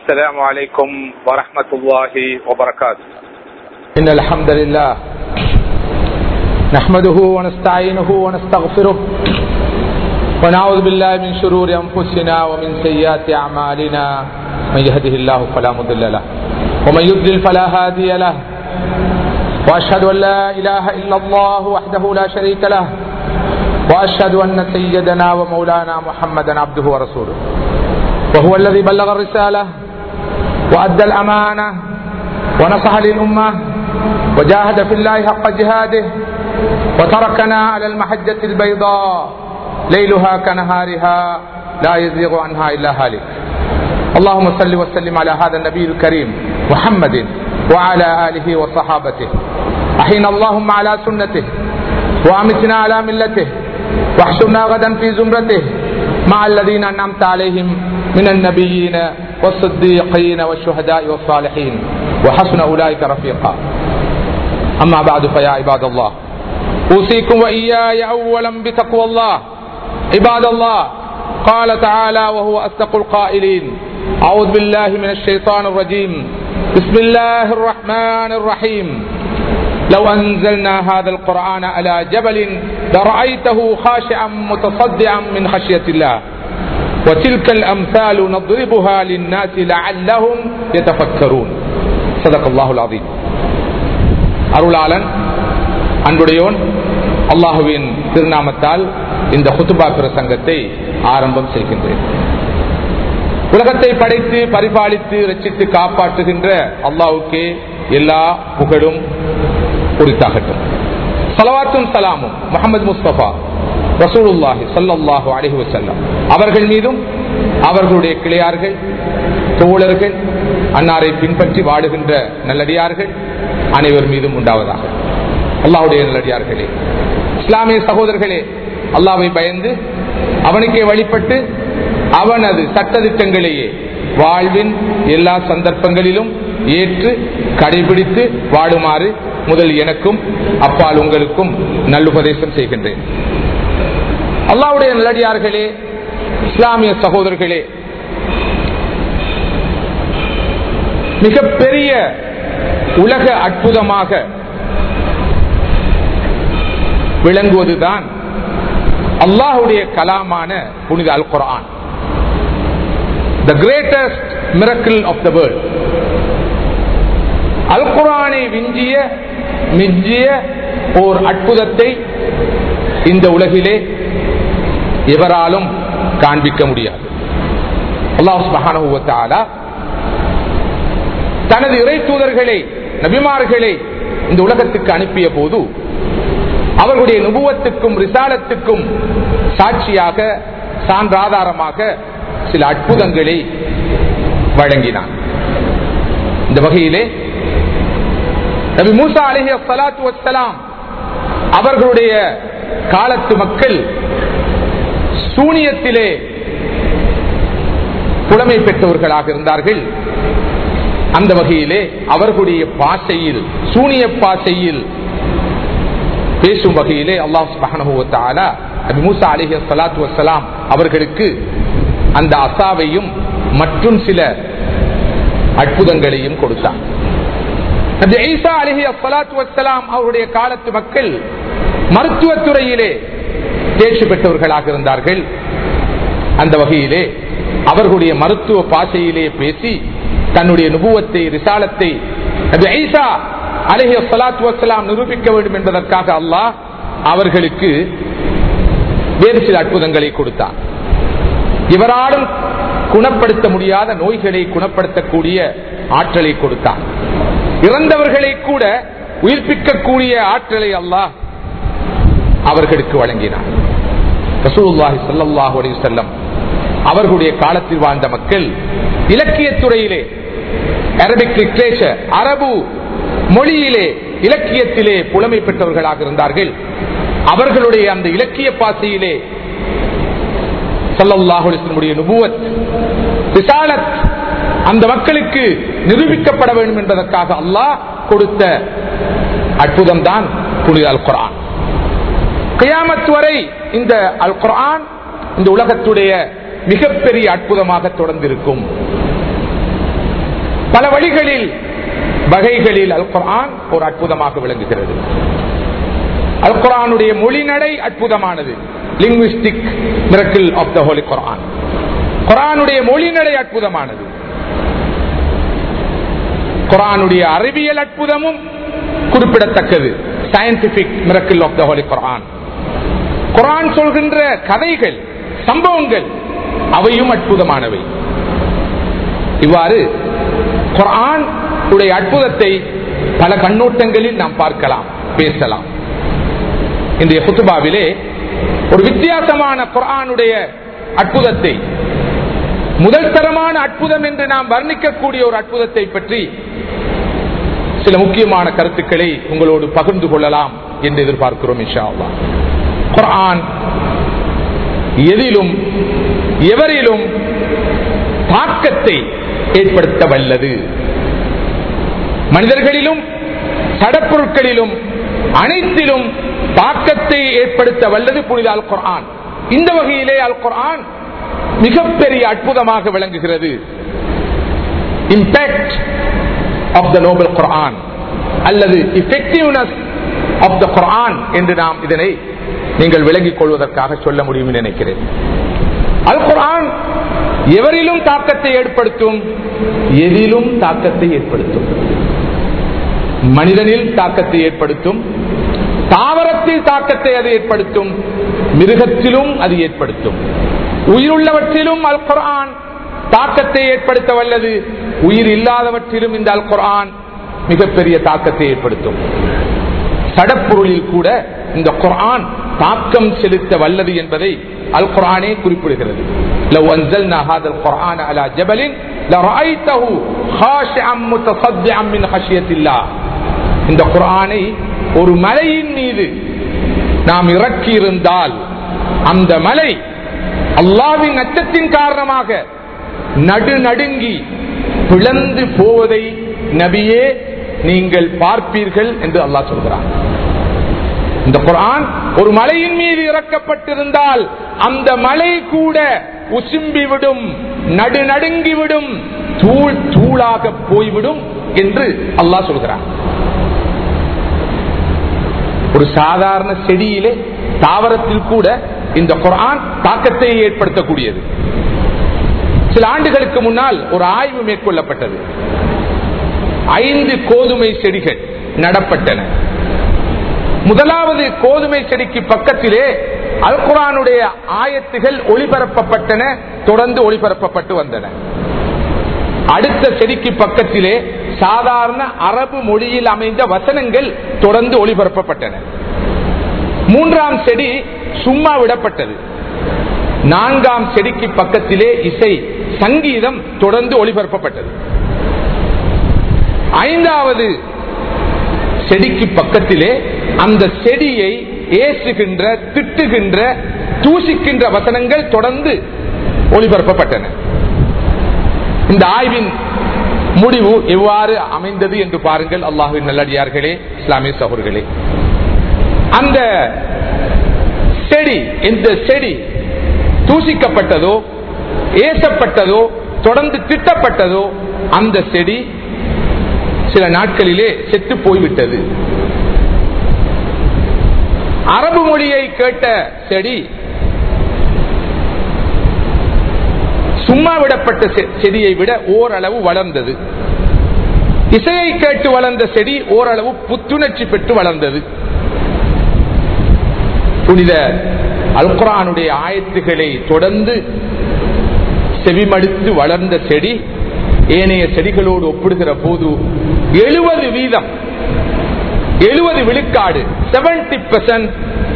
السلام عليكم ورحمة الله وبركاته إن الحمد لله نحمده ونستعينه ونستغفره ونعوذ بالله من شرور أنفسنا ومن سيئات أعمالنا من يهده الله فلا مضل له ومن يضلل فلا هادي له وأشهد أن لا إله إلا الله وحده لا شريك له وأشهد أن سيدنا ومولانا محمدا عبده ورسوله وهو الذي بلغ الرسالة وأدى الأمانة ونصح للأمة وجاهد في الله حق جهاده وتركنا على المحجة البيضاء ليلها كنهارها لا يزيغ عنها إلا هالك اللهم صل وسلم على هذا النبي الكريم محمد وعلى آله وصحابته أحينا اللهم على سنته وأمتنا على ملته واحشرنا غدا في زمرته مع الذين أنعمت عليهم من النبيين والصديقين والشهداء والصالحين وحسن أولئك رفيقا أما بعد فيا عباد الله أوصيكم وإياي أولا بتقوى الله عباد الله قال تعالى وهو أصدق القائلين أعوذ بالله من الشيطان الرجيم بسم الله الرحمن الرحيم لو أنزلنا هذا القرآن على جبل لرأيته خاشعا متصدعا من خشية الله وتلك الأمثال نضربها للناس لعلهم يتفكرون صدق الله العظيم அருளாளன் அன்புடையோன் அல்லாஹுவின் திருநாமத்தால் இந்த குத்துபா பிரசங்கத்தை ஆரம்பம் செய்கின்றேன் உலகத்தை படைத்து பரிபாலித்து ரச்சித்து காப்பாற்றுகின்ற அல்லாவுக்கே எல்லா புகழும் உரித்தாகட்டும் சலவாத்தும் சலாமும் முகமது முஸ்தபா ரசூலுல்லாஹி சல்லாஹு அலஹி வசல்லம் அவர்கள் மீதும் அவர்களுடைய கிளையார்கள் தோழர்கள் அன்னாரை பின்பற்றி வாடுகின்ற நல்லடியார்கள் அனைவர் மீதும் உண்டாவதாக அல்லாவுடைய நல்லடியார்களே இஸ்லாமிய சகோதரர்களே அல்லாவை பயந்து அவனுக்கே வழிபட்டு அவனது சட்டத்திட்டங்களையே வாழ்வின் எல்லா சந்தர்ப்பங்களிலும் ஏற்று கடைபிடித்து வாழுமாறு முதல் எனக்கும் அப்பால் உங்களுக்கும் நல்லுபதேசம் செய்கின்றேன் அல்லாவுடைய நல்லடியார்களே இஸ்லாமிய சகோதரர்களே மிகப்பெரிய உலக அற்புதமாக விளங்குவதுதான் அல்லாஹுடைய கலாமான புனித Al Quran the greatest miracle of the world அல் குரானை விஞ்சிய மிஞ்சிய ஓர் அற்புதத்தை இந்த உலகிலே எவராலும் காண்பிக்க முடியாது அல்லாஹ் தனது இறை தூதர்களை நபிமார்களை இந்த உலகத்துக்கு அனுப்பிய போது அவர்களுடைய நுபுவத்துக்கும் ரிசாலத்துக்கும் சாட்சியாக சான்றாதாரமாக சில அற்புதங்களை வழங்கினான் இந்த வகையிலே நபி மூசா அலஹி அலாத்து வசலாம் அவர்களுடைய காலத்து மக்கள் சூனியத்திலே புலமை பெற்றவர்களாக இருந்தார்கள் அந்த வகையிலே அவர்களுடைய பாசையில் சூனிய பாசையில் பேசும் வகையிலே அல்லாஹ் நபி மூசா அலிஹி சலாத்து வசலாம் அவர்களுக்கு அந்த அசாவையும் மற்றும் சில அற்புதங்களையும் கொடுத்தார் ஈசா அலிஹி அஸ்லாத்து வசலாம் அவருடைய காலத்து மக்கள் மருத்துவத்துறையிலே தேர்ச்சி பெற்றவர்களாக இருந்தார்கள் அந்த வகையிலே அவர்களுடைய மருத்துவ பாசையிலே பேசி தன்னுடைய நுபுவத்தை ரிசாலத்தை ஐசா அலஹி சலாத்து வசலாம் நிரூபிக்க வேண்டும் என்பதற்காக அல்லாஹ் அவர்களுக்கு வேறு சில அற்புதங்களை கொடுத்தார் இவராலும் குணப்படுத்த முடியாத நோய்களை குணப்படுத்தக்கூடிய ஆற்றலை கொடுத்தார் இறந்தவர்களை கூட உயிர்ப்பிக்கக்கூடிய ஆற்றலை அல்லாஹ் அவர்களுக்கு வழங்கினார் ரசூல்லாஹி சல்லாஹூ அலி செல்லம் அவர்களுடைய காலத்தில் வாழ்ந்த மக்கள் இலக்கியத்துறையிலே அரபிக் லிட்ரேச்சர் அரபு மொழியிலே இலக்கியத்திலே புலமை பெற்றவர்களாக இருந்தார்கள் அவர்களுடைய அந்த இலக்கிய பாசையிலே சல்லாஹுடைய நுபுவத் விசாலத் அந்த மக்களுக்கு நிரூபிக்கப்பட வேண்டும் என்பதற்காக அல்லாஹ் கொடுத்த அற்புதம் தான் புனித அல் குரான் கியாமத் வரை இந்த அல் குரான் இந்த உலகத்துடைய மிகப்பெரிய அற்புதமாக தொடர்ந்திருக்கும் பல வழிகளில் வகைகளில் அல் குர்ஆன் ஒரு அற்புதமாக விளங்குகிறது அல் குர்ஆனுடைய மொழிநடை அற்புதமானது linguistic miracle of the holy Quran குர்ஆனுடைய மொழிநடை அற்புதமானது குர்ஆனுடைய அறிவியல் அற்புதமும் குறிப்பிடத்தக்கது scientific miracle of the holy Quran Quran சொல்கின்ற கதைகள் சம்பவங்கள் அவையும் அற்புதமானவை இவ்வாறு குர்ஆன் உடைய அற்புதத்தை பல கண்ணோட்டங்களில் நாம் பார்க்கலாம் பேசலாம் இன்றைய குத்துபாவிலே ஒரு வித்தியாசமான குர்ஆனுடைய அற்புதத்தை முதல் தரமான அற்புதம் என்று நாம் வர்ணிக்கக்கூடிய ஒரு அற்புதத்தை பற்றி சில முக்கியமான கருத்துக்களை உங்களோடு பகிர்ந்து கொள்ளலாம் என்று எதிர்பார்க்கிறோம் இன்ஷா அல்லாஹ் குர்ஆன் எதிலும் எவரிலும் தாக்கத்தை ஏற்படுத்த வல்லது மனிதர்களிலும் சடப்பொருட்களிலும் அனைத்திலும் தாக்கத்தை ஏற்படுத்த வல்லது புனித அல் குர்ஆன் இந்த வகையிலே அல் குர்ஆன் மிகப்பெரிய அற்புதமாக விளங்குகிறது impact of the noble Quran அல்லது இஃபெக்டிவ்னஸ் ஆஃப் த குர்ஆன் என்று நாம் இதனை நீங்கள் விளங்கிக் கொள்வதற்காக சொல்ல முடியும் என்று நினைக்கிறேன் அல் குர்ஆன் எவரிலும் தாக்கத்தை ஏற்படுத்தும் எதிலும் தாக்கத்தை ஏற்படுத்தும் மனிதனில் தாக்கத்தை ஏற்படுத்தும் தாவரத்தில் தாக்கத்தை அது ஏற்படுத்தும் மிருகத்திலும் அது ஏற்படுத்தும் உயிருள்ளவற்றிலும் அல் குர்ஆன் தாக்கத்தை ஏற்படுத்த வல்லது உயிர் இல்லாதவற்றிலும் இந்த அல் குர்ஆன் மிகப்பெரிய தாக்கத்தை ஏற்படுத்தும் சடப்பொருளில் கூட இந்த குர்ஆன் தாக்கம் செலுத்த வல்லது என்பதை அல் குர்ஆனே குறிப்பிடுகிறது لو أنزلنا هذا القرآن على جبل لرأيته خاشعا متصدعا من خشية الله இந்த குர்ஆனை ஒரு மலையின் மீது நாம் இறக்கியிருந்தால் அந்த மலை அல்லாவின் அச்சத்தின் காரணமாக நடுநடுங்கி பிளந்து போவதை நபியே நீங்கள் பார்ப்பீர்கள் என்று அல்லாஹ் சொல்கிறான் இந்த குரான் ஒரு மலையின் மீது இறக்கப்பட்டிருந்தால் அந்த மலை கூட உசும்பிவிடும் நடுநடுங்கிவிடும் தூள் தூளாக போய்விடும் என்று அல்லாஹ் சொல்கிறான் ஒரு சாதாரண செடியிலே தாவரத்தில் கூட இந்த குரான் தாக்கத்தை ஏற்படுத்தக்கூடியது சில ஆண்டுகளுக்கு முன்னால் ஒரு ஆய்வு மேற்கொள்ளப்பட்டது ஐந்து கோதுமை செடிகள் நடப்பட்டன முதலாவது கோதுமை செடிக்கு பக்கத்திலே அல் குரானுடைய ஆயத்துகள் ஒளிபரப்பப்பட்டன தொடர்ந்து ஒளிபரப்பப்பட்டு வந்தன அடுத்த செடிக்கு பக்கத்திலே சாதாரண அரபு மொழியில் அமைந்த வசனங்கள் தொடர்ந்து ஒளிபரப்பப்பட்டன மூன்றாம் செடி சும்மா விடப்பட்டது நான்காம் செடிக்கு பக்கத்திலே இசை சங்கீதம் தொடர்ந்து ஒளிபரப்பப்பட்டது ஐந்தாவது செடிக்கு பக்கத்திலே அந்த செடியை ஏசுகின்ற திட்டுகின்ற தூசிக்கின்ற வசனங்கள் தொடர்ந்து ஒளிபரப்பப்பட்டன இந்த ஆய்வின் முடிவு எவ்வாறு அமைந்தது என்று பாருங்கள் அல்லாஹுவின் நல்லடியார்களே இஸ்லாமிய சகோர்களே அந்த செடி இந்த செடி தூசிக்கப்பட்டதோ ஏசப்பட்டதோ தொடர்ந்து திட்டப்பட்டதோ அந்த செடி சில நாட்களிலே செத்து போய்விட்டது அரபு மொழியை கேட்ட செடி சும்மா விடப்பட்ட செடியை விட ஓரளவு வளர்ந்தது இசையை கேட்டு வளர்ந்த செடி ஓரளவு புத்துணர்ச்சி பெற்று வளர்ந்தது புனித அல்குரானுடைய ஆயத்துகளை தொடர்ந்து செவிமடுத்து வளர்ந்த செடி ஏனைய செடிகளோடு ஒப்பிடுகிற போது எழுபது வீதம் எழுபது விழுக்காடு செவன்டி பெர்சன்ட்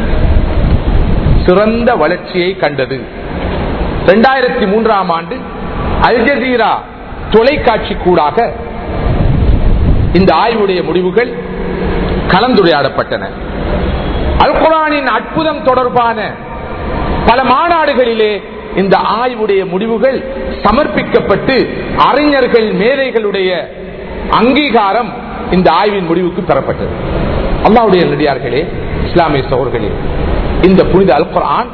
சிறந்த வளர்ச்சியை கண்டது இரண்டாயிரத்தி மூன்றாம் ஆண்டு அல்ஜசீரா தொலைக்காட்சி கூடாக இந்த ஆய்வுடைய முடிவுகள் கலந்துரையாடப்பட்டன அல் குரானின் அற்புதம் தொடர்பான பல மாநாடுகளிலே இந்த ஆய்வுடைய முடிவுகள் சமர்ப்பிக்கப்பட்டு அறிஞர்கள் மேதைகளுடைய அங்கீகாரம் இந்த ஆய்வின் முடிவுக்கு பெறப்பட்டது அல்லாவுடைய நடிகார்களே இஸ்லாமிய சோர்களே இந்த புனித அல் குரான்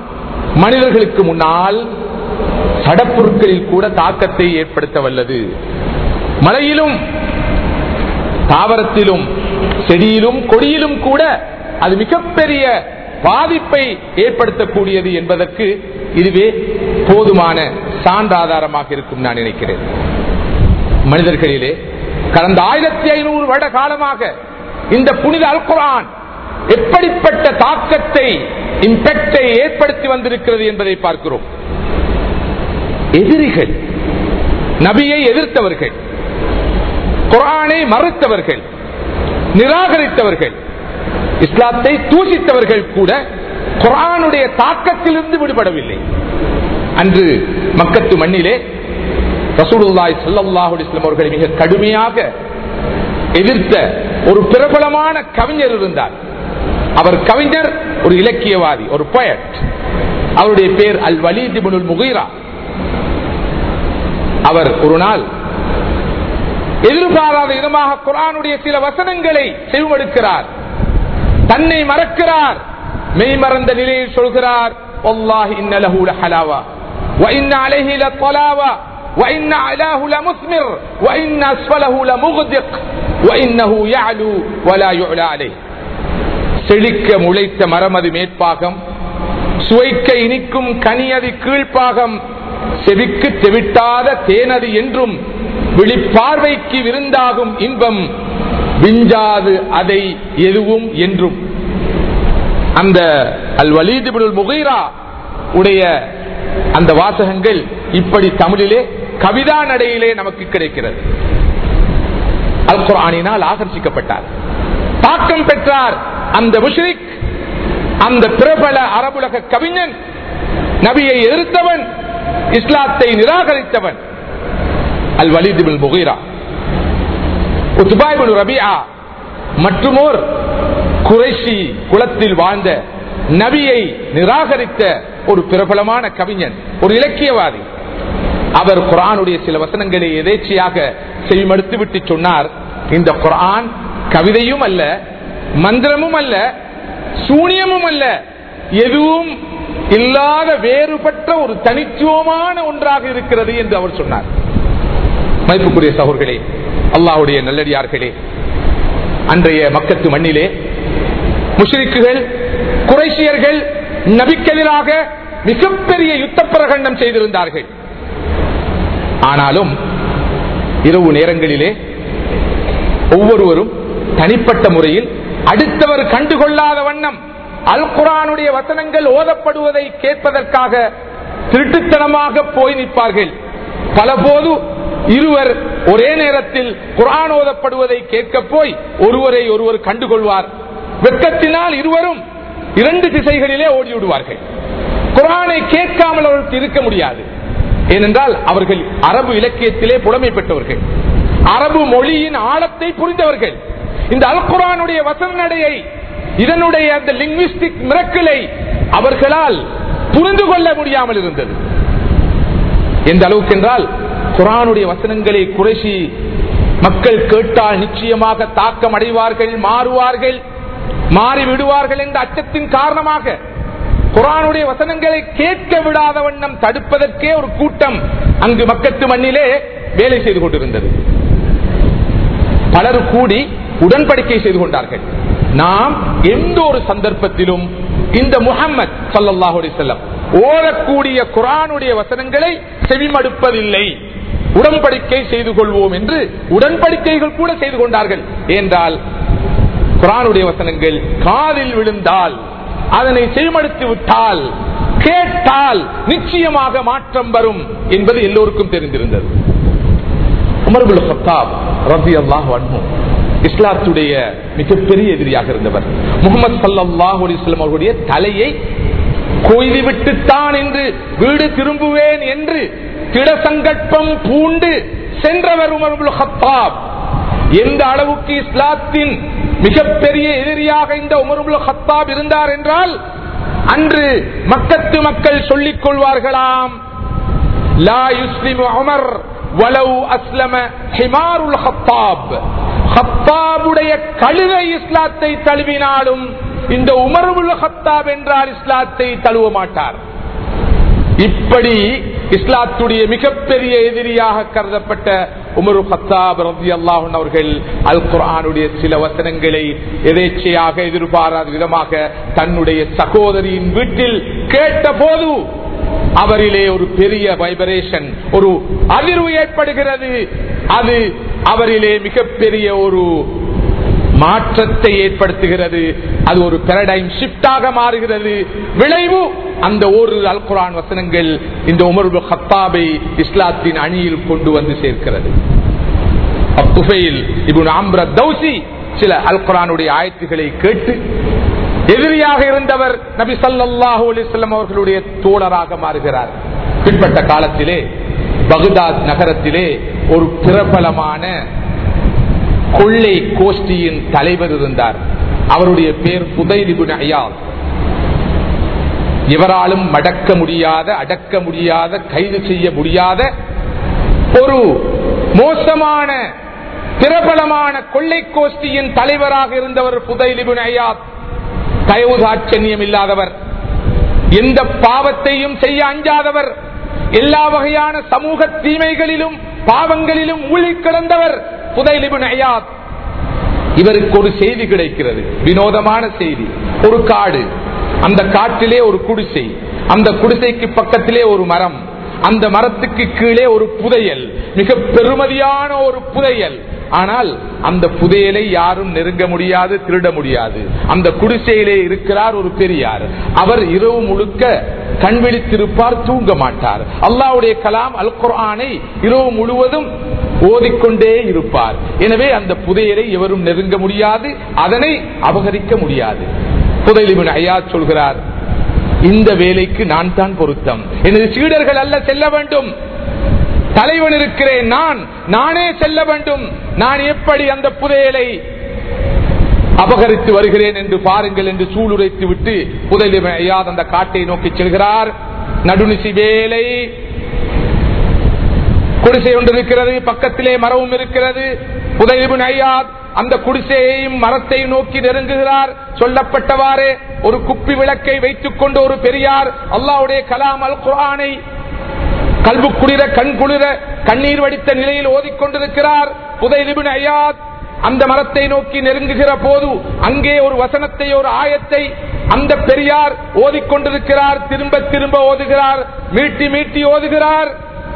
மனிதர்களுக்கு முன்னால் சடப்பொருட்களில் கூட தாக்கத்தை ஏற்படுத்த வல்லது மலையிலும் தாவரத்திலும் செடியிலும் கொடியிலும் கூட அது மிகப்பெரிய பாதிப்பை ஏற்படுத்தக்கூடியது என்பதற்கு இதுவே போதுமான சான்றாதாரமாக இருக்கும் நான் நினைக்கிறேன் மனிதர்களிலே கடந்த ஆயிரத்தி ஐநூறு வருட காலமாக இந்த புனித அல் குரான் எப்படிப்பட்ட தாக்கத்தை இம்பெக்டை ஏற்படுத்தி வந்திருக்கிறது என்பதை பார்க்கிறோம் எதிரிகள் நபியை எதிர்த்தவர்கள் குரானை மறுத்தவர்கள் நிராகரித்தவர்கள் இஸ்லாத்தை தூசித்தவர்கள் கூட குரானுடைய தாக்கத்திலிருந்து விடுபடவில்லை அன்று மக்கத்து மண்ணிலே ரசூலுல்லாய் சல்லாஹு இஸ்லாம் அவர்களை மிக கடுமையாக எதிர்த்த ஒரு பிரபலமான கவிஞர் இருந்தார் அவர் கவிஞர் ஒரு இலக்கியவாதி ஒரு poet அவருடைய பேர் அல் வலீத் இப்னுல் முகீரா அவர் ஒரு நாள் எதிர்பாராத விதமாக குரானுடைய சில வசனங்களை செவிமடுக்கிறார் தன்னை மறக்கிறார் மெய் மறந்த நிலையில் சொல்கிறார் والله إن له لحلاوة وإن عليه لطلاوة وإن علاه لمثمر وإن أسفله لمغدق وإنه يعلو ولا يعلى عليه செழிக்க முளைத்த மரமது மேற்பாகம் சுவைக்க இனிக்கும் கனியது கீழ்ப்பாகம் செவிக்கு தெவிட்டாத தேனது என்றும் விழிப்பார்வைக்கு விருந்தாகும் இன்பம் விஞ்சாது அதை எதுவும் என்றும் அந்த அல் வலீதுபுல் முகைரா உடைய அந்த வாசகங்கள் இப்படி தமிழிலே கவிதா நடையிலே நமக்கு கிடைக்கிறது அல் குரானினால் ஆகர்ஷிக்கப்பட்டார் தாக்கம் பெற்றார் அந்த முஷ்ரிக் அந்த பிரபல அரபுலக கவிஞன் நபியை எதிர்த்தவன் இஸ்லாத்தை நிராகரித்தவன் அல் வலிதுபில் முகீரா உத்பாய்புல் ரபியா மற்றுமோர் குறைஷி குலத்தில் வாழ்ந்த நபியை நிராகரித்த ஒரு பிரபலமான கவிஞன் ஒரு இலக்கியவாதி அவர் குரானுடைய சில வசனங்களை எதேச்சையாக செவிமடுத்து விட்டு சொன்னார் இந்த குரான் கவிதையும் அல்ல மந்திரமும் அல்ல சூனியமும் அல்ல எதுவும் இல்லாத வேறுபட்ட ஒரு தனித்துவமான ஒன்றாக இருக்கிறது என்று அவர் சொன்னார் மதிப்புக்குரிய சகோர்களே அல்லாவுடைய நல்லடியார்களே அன்றைய மக்கத்து மண்ணிலே முஷ்ரிக்குகள் குறைசியர்கள் நபிக்கெதிராக மிகப்பெரிய யுத்த பிரகண்டம் செய்திருந்தார்கள் ஆனாலும் இரவு நேரங்களிலே ஒவ்வொருவரும் தனிப்பட்ட முறையில் அடுத்தவர் கண்டுகொள்ளாத வண்ணம் அல் குரானுடைய வசனங்கள் ஓதப்படுவதை கேட்பதற்காக திருட்டுத்தனமாக போய் நிற்பார்கள் பல போது இருவர் ஒரே நேரத்தில் குரான் ஓதப்படுவதை கேட்க போய் ஒருவரை ஒருவர் கண்டுகொள்வார் வெக்கத்தினால் இருவரும் இரண்டு திசைகளிலே ஓடிவிடுவார்கள் குரானை கேட்காமல் அவர்களுக்கு இருக்க முடியாது ஏனென்றால் அவர்கள் அரபு இலக்கியத்திலே புலமை பெற்றவர்கள் அரபு மொழியின் ஆழத்தை புரிந்தவர்கள் இந்த அல் குரானுடைய வசன நடையை இதனுடைய அந்த லிங்குவிஸ்டிக் மிரக்கலை அவர்களால் புரிந்து கொள்ள முடியாமல் இருந்தது எந்த அளவுக்கு என்றால் குரானுடைய வசனங்களை குறைசி மக்கள் கேட்டால் நிச்சயமாக தாக்கம் அடைவார்கள் மாறுவார்கள் மாறி விடுவார்கள் என்ற அச்சத்தின் காரணமாக குரானுடைய வசனங்களை கேட்க விடாத வண்ணம் தடுப்பதற்கே ஒரு கூட்டம் அங்கு மக்கத்து மண்ணிலே வேலை செய்து கொண்டிருந்தது பலர் கூடி உடன்படிக்கை செய்து கொண்டார்கள் நாம் எந்த ஒரு சந்தர்ப்பத்திலும் இந்த முகம்மது சல்லாஹூ செல்லம் ஓடக்கூடிய குரானுடைய வசனங்களை செவிமடுப்பதில்லை உடன்படிக்கை செய்து கொள்வோம் என்று உடன்படிக்கைகள் கூட செய்து கொண்டார்கள் என்றால் குரானுடைய வசனங்கள் காதில் விழுந்தால் அதனை செவிமடுத்து விட்டால் கேட்டால் நிச்சயமாக மாற்றம் வரும் என்பது எல்லோருக்கும் தெரிந்திருந்தது உமர்புல் ஹத்தாப் ரபி அல்லாஹ் அன்பும் இஸ்லாத்துடைய மிகப்பெரிய எதிரியாக இருந்தவர் முகமது சல்லாஹ் அலிஸ்லாம் அவர்களுடைய தலையை கொய்து விட்டுத்தான் என்று வீடு திரும்புவேன் என்று திடசங்கற்பம் பூண்டு சென்றவர் உமர்புல் ஹத்தாப் எந்த அளவுக்கு இஸ்லாத்தின் மிகப்பெரிய எதிரியாக இந்த உமர்புல் ஹத்தாப் இருந்தார் என்றால் அன்று மக்கத்து மக்கள் சொல்லிக் கொள்வார்களாம் லா யுஸ்லிம் உமர் வலவு அஸ்லம ஹிமாருல் ஹத்தாப் ஹத்தாபுடைய கழுதை இஸ்லாத்தை தழுவினாலும் இந்த உமர்புல் ஹத்தாப் என்றால் இஸ்லாத்தை தழுவ மாட்டார் இப்படி இஸ்லாத்துடைய மிகப்பெரிய எதிரியாக கருதப்பட்ட உமரு ஹத்தாப் ரதி அல்லாஹன் அவர்கள் அல் குர்ஆனுடைய சில வசனங்களை எதேச்சையாக எதிர்பாராத விதமாக தன்னுடைய சகோதரியின் வீட்டில் கேட்ட போது அவரிலே ஒரு பெரிய வைபரேஷன் ஒரு அதிர்வு ஏற்படுகிறது அது அவரிலே மிகப்பெரிய ஒரு மாற்றத்தை ஏற்படுத்துகிறது அது ஒரு பெரடைம் ஷிப்டாக மாறுகிறது விளைவு அந்த ஒரு அல் குரான் வசனங்கள் இந்த உமர் ஹத்தாபை இஸ்லாத்தின் அணியில் கொண்டு வந்து சேர்க்கிறது அத்துஃபைல் இப்னு அம்ர தௌசி சில அல் குரானுடைய ஆயத்துகளை கேட்டு எதிரியாக இருந்தவர் நபி ஸல்லல்லாஹு அலைஹி வஸல்லம் அவர்களுடைய தோழராக மாறுகிறார் பிற்பட்ட காலத்திலே பகுதாத் நகரத்திலே ஒரு பிரபலமான கொள்ளை கோஷ்டியின் தலைவர் இருந்தார் அவருடைய பேர் புதைலிபுன் அயால் இவராலும் மடக்க முடியாத அடக்க முடியாத கைது செய்ய முடியாத ஒரு மோசமான பிரபலமான கொள்ளை கோஷ்டியின் தலைவராக இருந்தவர் புதைலிபுன் அயாத் தயவுதாட்சண்யம் இல்லாதவர் எந்த பாவத்தையும் செய்ய அஞ்சாதவர் எல்லா வகையான சமூக தீமைகளிலும் பாவங்களிலும் ஊழி கிடந்தவர் புதைலிபுன் அயாத் இவருக்கு ஒரு செய்தி கிடைக்கிறது வினோதமான செய்தி ஒரு காடு அந்த காட்டிலே ஒரு குடிசை அந்த குடிசைக்கு பக்கத்திலே ஒரு மரம் அந்த மரத்துக்கு கீழே ஒரு புதையல் மிக பெருமதியான ஒரு புதையல் ஆனால் அந்த புதையலை யாரும் நெருங்க முடியாது திருட முடியாது அந்த குடிசையிலே இருக்கிறார் ஒரு பெரியார் அவர் இரவு முழுக்க கண் விழித்திருப்பார் தூங்க மாட்டார் அல்லாவுடைய கலாம் அல் குர்ஆனை இரவு முழுவதும் ஓதிக்கொண்டே இருப்பார் எனவே அந்த புதையலை எவரும் நெருங்க முடியாது அதனை அபகரிக்க முடியாது புதையலிபின் ஐயா சொல்கிறார் இந்த வேலைக்கு நான் தான் பொருத்தம் எனது சீடர்கள் அல்ல செல்ல வேண்டும் தலைவன் இருக்கிறேன் நான் நானே செல்ல வேண்டும் நான் எப்படி அந்த புதையலை அபகரித்து வருகிறேன் என்று பாருங்கள் என்று சூளுரைத்து விட்டு புதையலிபின் ஐயா அந்த காட்டை நோக்கி செல்கிறார் நடுநிசி வேலை குடிசை ஒன்று இருக்கிறது பக்கத்திலே மரமும் இருக்கிறது புதையிபு நையாத் அந்த குடிசையையும் மரத்தையும் நோக்கி நெருங்குகிறார் சொல்லப்பட்டவாறு ஒரு குப்பி விளக்கை வைத்துக் கொண்டு ஒரு பெரியார் அல்லாவுடைய கலாம் அல் குரானை கல்பு குளிர கண் குளிர கண்ணீர் வடித்த நிலையில் ஓதிக்கொண்டிருக்கிறார் புதையிபு நையாத் அந்த மரத்தை நோக்கி நெருங்குகிற போது அங்கே ஒரு வசனத்தை ஒரு ஆயத்தை அந்த பெரியார் ஓதிக்கொண்டிருக்கிறார் திரும்ப திரும்ப ஓதுகிறார் மீட்டி மீட்டி ஓதுகிறார்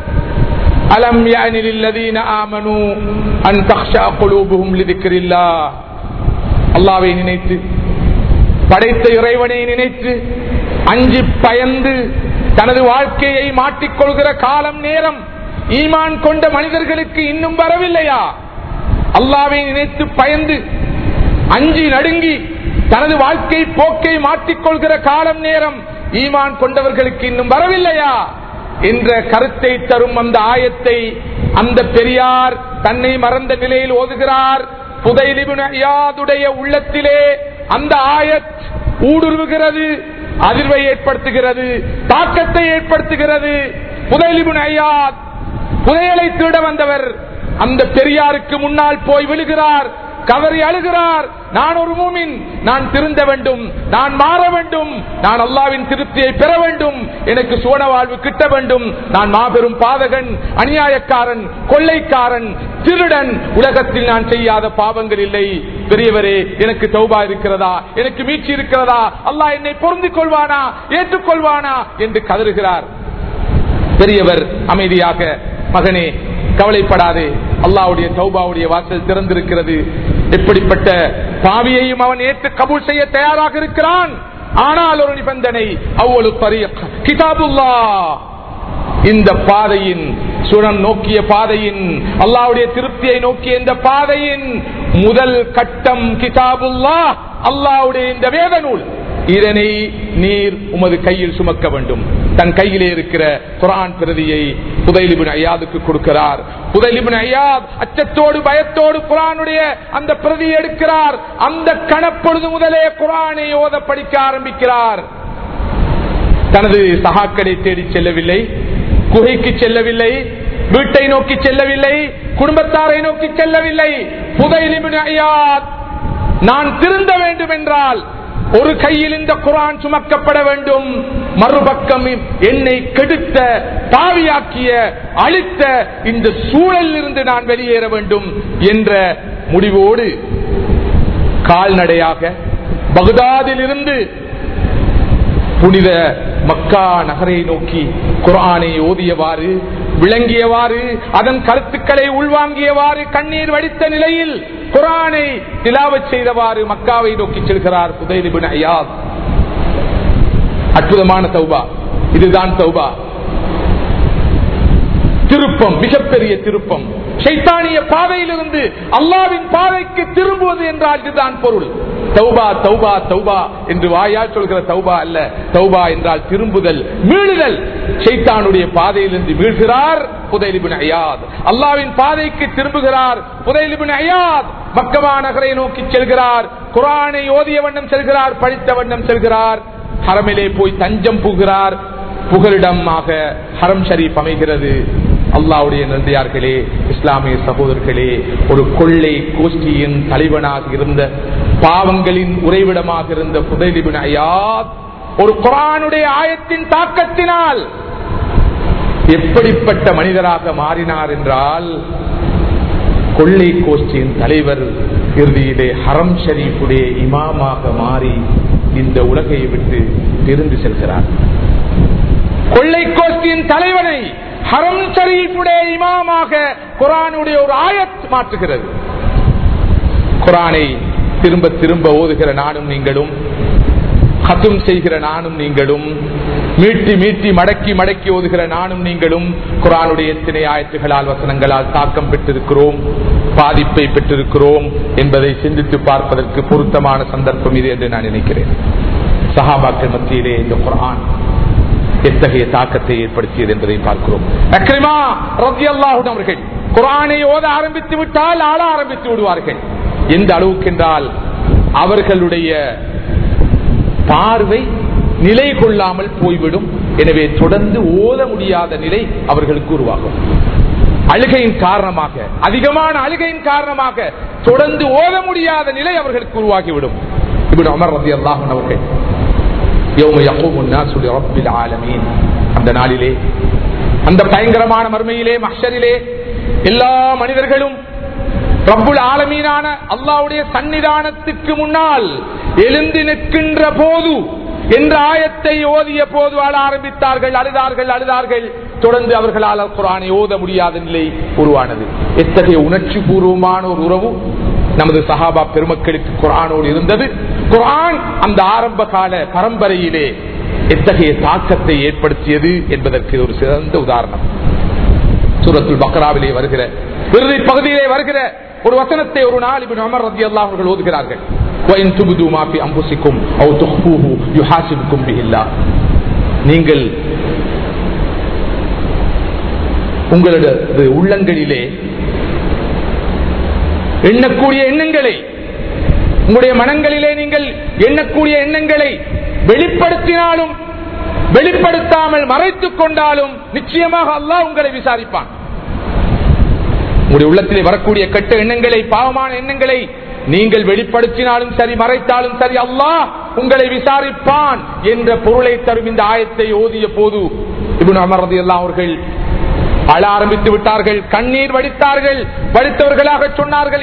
அலம் யானில் இல்லதீன ஆமனு அன் தக்ஷா குலூபுஹும் லிதிக்ரில்லாஹ் அல்லாஹ்வை நினைத்து படைத்த இறைவனை நினைத்து அஞ்சு பயந்து தனது வாழ்க்கையை மாட்டிக்கொள்கிற காலம் நேரம் ஈமான் கொண்ட மனிதர்களுக்கு இன்னும் வரவில்லையா அல்லாவை நினைத்து பயந்து அஞ்சி நடுங்கி தனது வாழ்க்கை போக்கை மாற்றிக்கொள்கிற காலம் நேரம் ஈமான் கொண்டவர்களுக்கு இன்னும் வரவில்லையா என்ற கருத்தை தரும் அந்த ஆயத்தை அந்த பெரியார் தன்னை மறந்த நிலையில் ஓதுகிறார் புதையிலிபுடைய உள்ளத்திலே அந்த ஆயத் ஊடுருவுகிறது அதிர்வை ஏற்படுத்துகிறது தாக்கத்தை ஏற்படுத்துகிறது புதையிலிபுன் ஐயாத் புதையலை திருட வந்தவர் அந்த பெரியாருக்கு முன்னால் போய் விழுகிறார் கவரி அழுகிறார் நான் ஒரு மூமின் நான் திருந்த வேண்டும் நான் மாற வேண்டும் நான் அல்லாவின் திருப்தியை பெற வேண்டும் எனக்கு சோன வாழ்வு கிட்ட வேண்டும் நான் மாபெரும் பாதகன் அநியாயக்காரன் கொள்ளைக்காரன் திருடன் உலகத்தில் நான் செய்யாத பாவங்கள் இல்லை பெரியவரே எனக்கு தௌபா இருக்கிறதா எனக்கு மீட்சி இருக்கிறதா அல்லாஹ் என்னை பொருந்திக் கொள்வானா ஏற்றுக்கொள்வானா என்று கதறுகிறார் பெரியவர் அமைதியாக மகனே கவலைப்படாதே அல்லாவுடைய தௌபாவுடைய வாசல் திறந்திருக்கிறது எப்படிப்பட்ட பாவியையும் அவன் ஏற்று கபூல் செய்ய தயாராக இருக்கிறான் ஆனால் ஒரு நிபந்தனை அவ்வளவு பரியக் கிதாபுல்லா இந்த பாதையின் சுழன் நோக்கிய பாதையின் அல்லாவுடைய திருப்தியை நோக்கிய இந்த பாதையின் முதல் கட்டம் கிதாபுல்லா அல்லாவுடைய இந்த வேத நூல் இதனை நீர் உமது கையில் சுமக்க வேண்டும் தன் கையிலே இருக்கிற குரான் பிரதியை புதைலிபின் ஐயாதுக்கு கொடுக்கிறார் புதைலிபின் ஐயாத் அச்சத்தோடு பயத்தோடு குரானுடைய அந்த பிரதி எடுக்கிறார் அந்த கணப்பொழுது முதலே குரானை ஓத படிக்க ஆரம்பிக்கிறார் தனது சகாக்களை தேடி செல்லவில்லை குகைக்கு செல்லவில்லை வீட்டை நோக்கி செல்லவில்லை குடும்பத்தாரை நோக்கி செல்லவில்லை புதைலிபின் ஐயாத் நான் திருந்த வேண்டும் என்றால் ஒரு கையில் இந்த குரான் சுமக்கப்பட வேண்டும் மறுபக்கம் என்னை கெடுத்த பாவியாக்கிய அழித்த இந்த சூழலில் இருந்து நான் வெளியேற வேண்டும் என்ற முடிவோடு கால்நடையாக பகுதாதில் இருந்து புனித மக்கா நகரை நோக்கி குரானை ஓதியவாறு விளங்கியவாறு அதன் கருத்துக்களை உள்வாங்கியவாறு கண்ணீர் வடித்த நிலையில் குரானை திலாவச் செய்தவாறு மக்காவை நோக்கி செல்கிறார் புதைலிபின் ஐயாத் அற்புதமான தௌபா இதுதான் தௌபா திருப்பம் மிகப்பெரிய திருப்பம் சைத்தானிய பாதையிலிருந்து அல்லாவின் பாதைக்கு திரும்புவது என்றால் இதுதான் பொருள் தௌபா தௌபா தௌபா என்று வாயால் சொல்கிற தௌபா அல்ல தௌபா என்றால் திரும்புதல் மீளுதல் சைத்தானுடைய பாதையிலிருந்து மீள்கிறார் புதைலிபின் ஐயாத் அல்லாவின் பாதைக்கு திரும்புகிறார் புதைலிபின் ஐயாத் மக்கமா நகரை நோக்கி செல்கிறார் குரானை ஓதிய வண்ணம் செல்கிறார் படித்த வண்ணம் செல்கிறார் ஹரமிலே போய் தஞ்சம் புகிறார் புகலிடமாக ஹரம் ஷரீப் அமைகிறது அல்லாவுடைய நன்றியார்களே இஸ்லாமிய சகோதரர்களே ஒரு கொள்ளை கோஷ்டியின் தலைவனாக இருந்த பாவங்களின் உறைவிடமாக இருந்த புதைலிபின் ஐயாத் ஒரு குரானுடைய ஆயத்தின் தாக்கத்தினால் எப்படிப்பட்ட மனிதராக மாறினார் என்றால் கொள்ளை கோஷ்டியின் தலைவர் இறுதியிலே ஹரம் ஷரீஃபுடைய இமாமாக மாறி இந்த உலகை விட்டு பிரிந்து செல்கிறார் கொள்ளை கோஷ்டியின் தலைவனை ஹரம் ஷரீஃபுடைய இமாமாக குரானுடைய ஒரு ஆயத் மாற்றுகிறது குரானை திரும்ப திரும்ப ஓதுகிற நானும் நீங்களும் ஹத்தும் செய்கிற நானும் நீங்களும் மீட்டி மீட்டி மடக்கி மடக்கி ஓதுகிற நானும் நீங்களும் குரானுடைய எத்தனை ஆயத்துகளால் வசனங்களால் தாக்கம் பெற்றிருக்கிறோம் பாதிப்பை பெற்றிருக்கிறோம் என்பதை சிந்தித்து பார்ப்பதற்கு பொருத்தமான சந்தர்ப்பம் இது என்று நான் நினைக்கிறேன் சஹாபாக்கள் மத்தியிலே இந்த குரான் எத்தகைய தாக்கத்தை ஏற்படுத்தியது என்பதை பார்க்கிறோம் அக்ரிமா ரத்தியல்லாஹுடன் அவர்கள் குரானை ஓத ஆரம்பித்து விட்டால் ஆள ஆரம்பித்து விடுவார்கள் எந்த அளவுக்கு என்றால் அவர்களுடைய பார்வை நிலை கொள்ளாமல் போய்விடும் எனவே தொடர்ந்து ஓத முடியாத நிலை அவர்களுக்கு உருவாகும் அழுகையின் காரணமாக அதிகமான அழுகையின் காரணமாக தொடர்ந்து ஓத முடியாத நிலை அவர்களுக்கு உருவாகிவிடும் இப்படி அமர் ரதி அல்லாஹன் அவர்கள் அந்த நாளிலே அந்த பயங்கரமான மர்மையிலே மஷரிலே எல்லா மனிதர்களும் ரப்புல் ஆலமீனான அல்லாவுடைய சன்னிதானத்துக்கு முன்னால் எழுந்து நிற்கின்ற போது என்ற ஆயத்தை ஓதிய போது ஆள ஆரம்பித்தார்கள் அழுதார்கள் அழுதார்கள் தொடர்ந்து அவர்களால் குரானை ஓத முடியாத நிலை உருவானது எத்தகைய உணர்ச்சி பூர்வமான ஒரு உறவு நமது சஹாபா பெருமக்களுக்கு குரானோடு இருந்தது குரான் அந்த ஆரம்ப கால பரம்பரையிலே எத்தகைய தாக்கத்தை ஏற்படுத்தியது என்பதற்கு ஒரு சிறந்த உதாரணம் சூரத்துல் பக்ராவிலே வருகிற இறுதி பகுதியிலே வருகிற ஒரு வசனத்தை ஒரு நாள் இப்ப அமர் ரதி அல்லா அவர்கள் ஓதுகிறார்கள் நீங்கள் உங்களது உள்ளங்களிலே எண்ணக்கூடிய எண்ணங்களை உங்களுடைய மனங்களிலே நீங்கள் எண்ணக்கூடிய எண்ணங்களை வெளிப்படுத்தினாலும் வெளிப்படுத்தாமல் மறைத்துக் கொண்டாலும் நிச்சயமாக அல்லாஹ் உங்களை விசாரிப்பான் உங்களுடைய உள்ளத்திலே வரக்கூடிய கெட்ட எண்ணங்களை பாவமான எண்ணங்களை நீங்கள் வெளிப்படுத்தினாலும் சரி மறைத்தாலும் சரி அல்லாஹ் உங்களை விசாரிப்பான் என்ற பொருளை தரும் இந்த ஆயத்தை ஓதிய போது இவன் அமர்றது எல்லாம் அவர்கள் அழ ஆரம்பித்து விட்டார்கள் கண்ணீர் வடித்தார்கள் வடித்தவர்களாக சொன்னார்கள்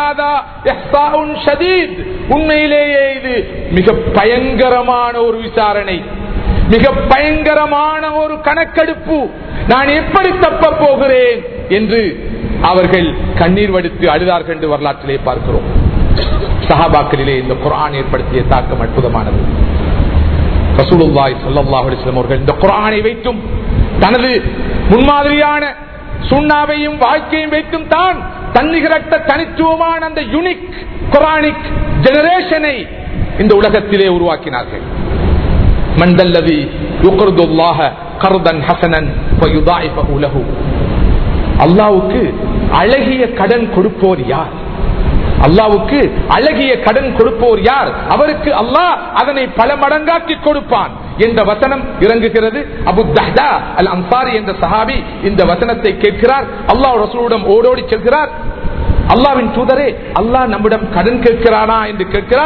உண்மையிலேயே இது மிக பயங்கரமான ஒரு விசாரணை மிக பயங்கரமான ஒரு கணக்கெடுப்பு நான் எப்படி தப்ப போகிறேன் என்று அவர்கள் கண்ணீர் வடித்து அழுதார்கள் என்று வரலாற்றிலே பார்க்கிறோம் சஹாபாக்களிலே இந்த குரான் ஏற்படுத்திய தாக்கம் அற்புதமானது ரசூலுல்லாய் சல்லாஹ் அலிஸ்லாம் அவர்கள் இந்த குரானை வைத்தும் தனது முன்மாதிரியான சுண்ணாவையும் வாழ்க்கையும் வைத்தும் தான் தன்னிகரட்ட தனித்துவமான அந்த யுனிக் குரானிக் ஜெனரேஷனை இந்த உலகத்திலே உருவாக்கினார்கள் மண்டல்லதி யுக்ருதுல்லாஹ கர்தன் ஹசனன் ஃபயுதாயிஃபஹு லஹு அல்லாவுக்கு அழகிய கடன் கொடுப்போர் யார் அல்லாவுக்கு அழகிய கடன் கொடுப்போர் யார் அவருக்கு அல்லாஹ் அதனை பல மடங்காக்கி கொடுப்பான் என்ற வசனம் இறங்குகிறது அபு தஹ்தா அல் அன்சாரி என்ற சஹாபி இந்த வசனத்தை கேட்கிறார் அல்லாஹ் ரசூலிடம் ஓடோடி செல்கிறார் அல்லாவின் தூதரே அல்லாஹ் நம்மிடம் கடன் கேட்கிறானா என்று கேட்கிறார்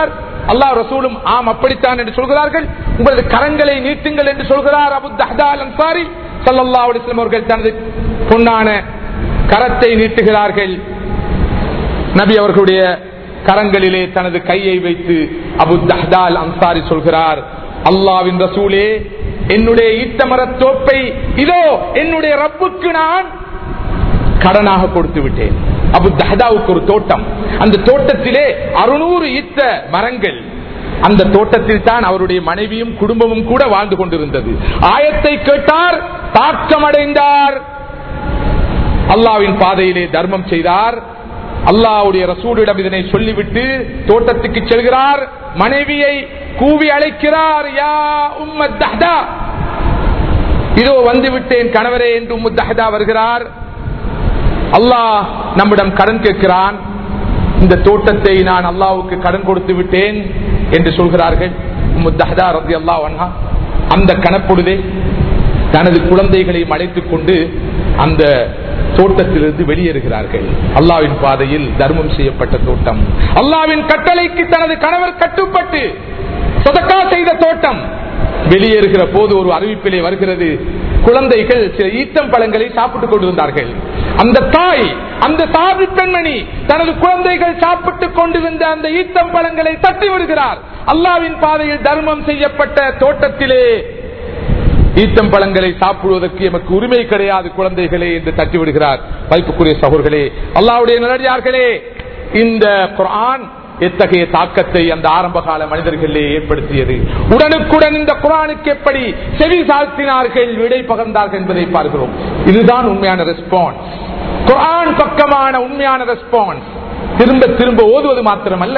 அல்லாஹ் ரசூலும் ஆம் அப்படித்தான் என்று சொல்கிறார்கள் உங்களது கரங்களை நீட்டுங்கள் என்று சொல்கிறார் அபு தஹ்தா அல் அன்சாரி ஸல்லல்லாஹு அலைஹி வஸல்லம் அவர்கள் தனது பொன்னான கரத்தை நீட்டுகிறார்கள் நபி அவர்களுடைய கரங்களிலே தனது கையை வைத்து அபு தஹ்தால் அன்சாரி சொல்கிறார் அல்லாவின் ரசூலே என்னுடைய ஈத்தமரத் தோப்பை இதோ என்னுடைய ரப்புக்கு நான் கடனாக கொடுத்து விட்டேன் அபு தஹதாவுக்கு ஒரு தோட்டம் அந்த தோட்டத்திலே அறுநூறு ஈத்த மரங்கள் அந்த தோட்டத்தில் தான் அவருடைய மனைவியும் குடும்பமும் கூட வாழ்ந்து கொண்டிருந்தது ஆயத்தை கேட்டார் தாக்கமடைந்தார் அல்லாவின் பாதையிலே தர்மம் செய்தார் அல்லாவுடைய ரசூலிடம் இதனை சொல்லிவிட்டு தோட்டத்துக்கு செல்கிறார் மனைவியை கூவி அழைக்கிறார் யா உம்மத் தஹ்தா இதோ வந்து விட்டேன் கணவரே என்று உம்மத் தஹ்தா வருகிறார் அல்லாஹ் நம்மிடம் கடன் கேட்கிறான் இந்த தோட்டத்தை நான் அல்லாவுக்கு கடன் கொடுத்து விட்டேன் என்று சொல்கிறார்கள் உம்மத் தஹ்தா ரலியல்லாஹு அன்ஹா அந்த கணப்பொழுதே தனது குழந்தைகளை அழைத்துக் கொண்டு அந்த தோட்டத்திலிருந்து வெளியேறுகிறார்கள் அல்லாவின் பாதையில் தர்மம் செய்யப்பட்ட தோட்டம் அல்லாவின் கட்டளைக்கு தனது கணவர் கட்டுப்பட்டு சொதக்கா செய்த தோட்டம் வெளியேறுகிற போது ஒரு அறிவிப்பிலே வருகிறது குழந்தைகள் சில ஈத்தம் பழங்களை சாப்பிட்டுக் கொண்டிருந்தார்கள் அந்த தாய் அந்த சாதி பெண்மணி தனது குழந்தைகள் சாப்பிட்டுக் கொண்டிருந்த அந்த ஈத்தம் பழங்களை தட்டி விடுகிறார் அல்லாவின் பாதையில் தர்மம் செய்யப்பட்ட தோட்டத்திலே ஈத்தம் பழங்களை சாப்பிடுவதற்கு எமக்கு உரிமை கிடையாது குழந்தைகளே என்று தட்டி விடுகிறார் வைப்புக்குரிய சகோர்களே அல்லாவுடைய நிலடியார்களே இந்த குரான் எத்தகைய தாக்கத்தை அந்த ஆரம்ப கால மனிதர்களே ஏற்படுத்தியது உடனுக்குடன் இந்த குரானுக்கு எப்படி செவி சாழ்த்தினார்கள் விடை பகர்ந்தார்கள் என்பதை பார்க்கிறோம் இதுதான் உண்மையான ரெஸ்பான்ஸ் குரான் பக்கமான உண்மையான ரெஸ்பான்ஸ் திரும்ப திரும்ப ஓதுவது மாத்திரமல்ல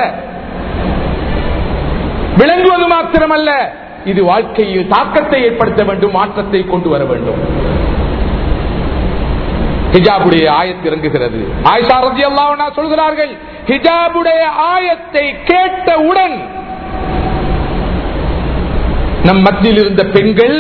விளங்குவது மாத்திரமல்ல இது வாழ்க்கையில் தாக்கத்தை ஏற்படுத்த வேண்டும் மாற்றத்தை கொண்டு வர வேண்டும் ஹிஜாபுடைய ஆயத்து இறங்குகிறது ஆயிஷா ரதி அல்லாஹ் சொல்கிறார்கள் ஹிஜாபுடைய ஆயத்தை கேட்டவுடன் நம் மத்தியில் இருந்த பெண்கள்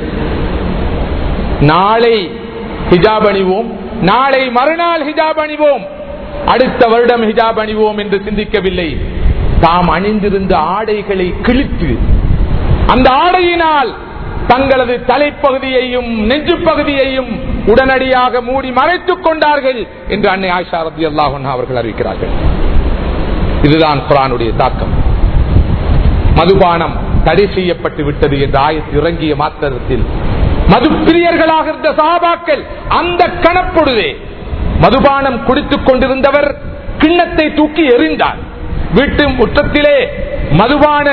நாளை ஹிஜாப் அணிவோம் நாளை மறுநாள் ஹிஜாப் அணிவோம் அடுத்த வருடம் ஹிஜாப் அணிவோம் என்று சிந்திக்கவில்லை தாம் அணிந்திருந்த ஆடைகளை கிழித்து அந்த ஆடையினால் தங்களது தலைப்பகுதியையும் நெஞ்சு பகுதியையும் உடனடியாக மூடி மறைத்துக் கொண்டார்கள் என்று அன்னை ஆயிஷா ரத்தி அல்லாஹன் அவர்கள் அறிவிக்கிறார்கள் இதுதான் குரானுடைய தாக்கம் மதுபானம் தடை செய்யப்பட்டு விட்டது என்ற ஆயத்து இறங்கிய மாத்திரத்தில் மது பிரியர்களாக இருந்த சகாபாக்கள் அந்த கணப்பொழுதே மதுபானம் குடித்துக் கொண்டிருந்தவர் கிண்ணத்தை தூக்கி எறிந்தார் வீட்டு முற்றத்திலே மதுபான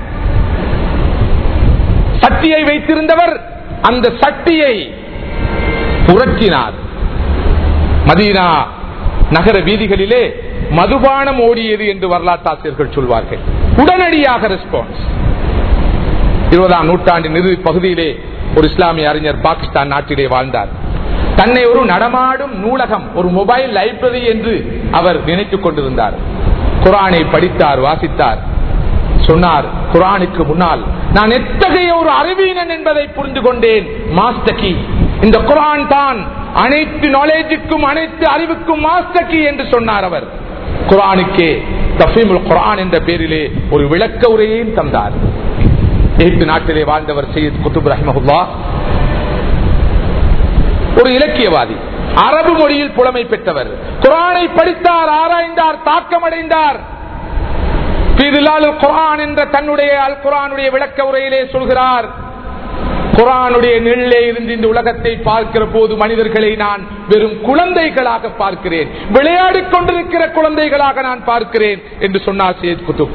சட்டியை வைத்திருந்தவர் அந்த சட்டியை புரட்டினார் மதீனா நகர வீதிகளிலே மதுபானம் ஓடியது என்று வரலாற்றாசிரியர்கள் சொல்வார்கள் உடனடியாக ரெஸ்பான்ஸ் இருபதாம் நூற்றாண்டின் இறுதி பகுதியிலே ஒரு இஸ்லாமிய அறிஞர் பாகிஸ்தான் நாட்டிலே வாழ்ந்தார் தன்னை ஒரு நடமாடும் நூலகம் ஒரு மொபைல் லைப்ரரி என்று அவர் நினைத்துக் கொண்டிருந்தார் குரானை படித்தார் வாசித்தார் சொன்னார் குரானுக்கு முன்னால் நான் எத்தகைய ஒரு அறிவீனன் என்பதை புரிந்து கொண்டேன் மாஸ்டகி இந்த குரான் தான் அனைத்து நாலேஜுக்கும் அனைத்து அறிவுக்கும் மாஸ்டகி என்று சொன்னார் அவர் குரானுக்கே தஃபீமுல் குரான் என்ற பேரிலே ஒரு விளக்க உரையையும் தந்தார் எகிப்து நாட்டிலே வாழ்ந்தவர் சையத் குத்துப் ரஹ்மஹுல்லா ஒரு இலக்கியவாதி அரபு மொழியில் புலமை பெற்றவர் குரானை படித்தார் ஆராய்ந்தார் தாக்கமடைந்தார் குரான் என்ற தன்னுடைய அல் குரானுடைய விளக்க உரையிலே சொல்கிறார் குரானுடைய நிழலே இருந்து இந்த உலகத்தை பார்க்கிற போது மனிதர்களை நான் வெறும் குழந்தைகளாக பார்க்கிறேன் விளையாடிக் கொண்டிருக்கிற குழந்தைகளாக நான் பார்க்கிறேன் என்று சொன்னார் சேத் குத்துப்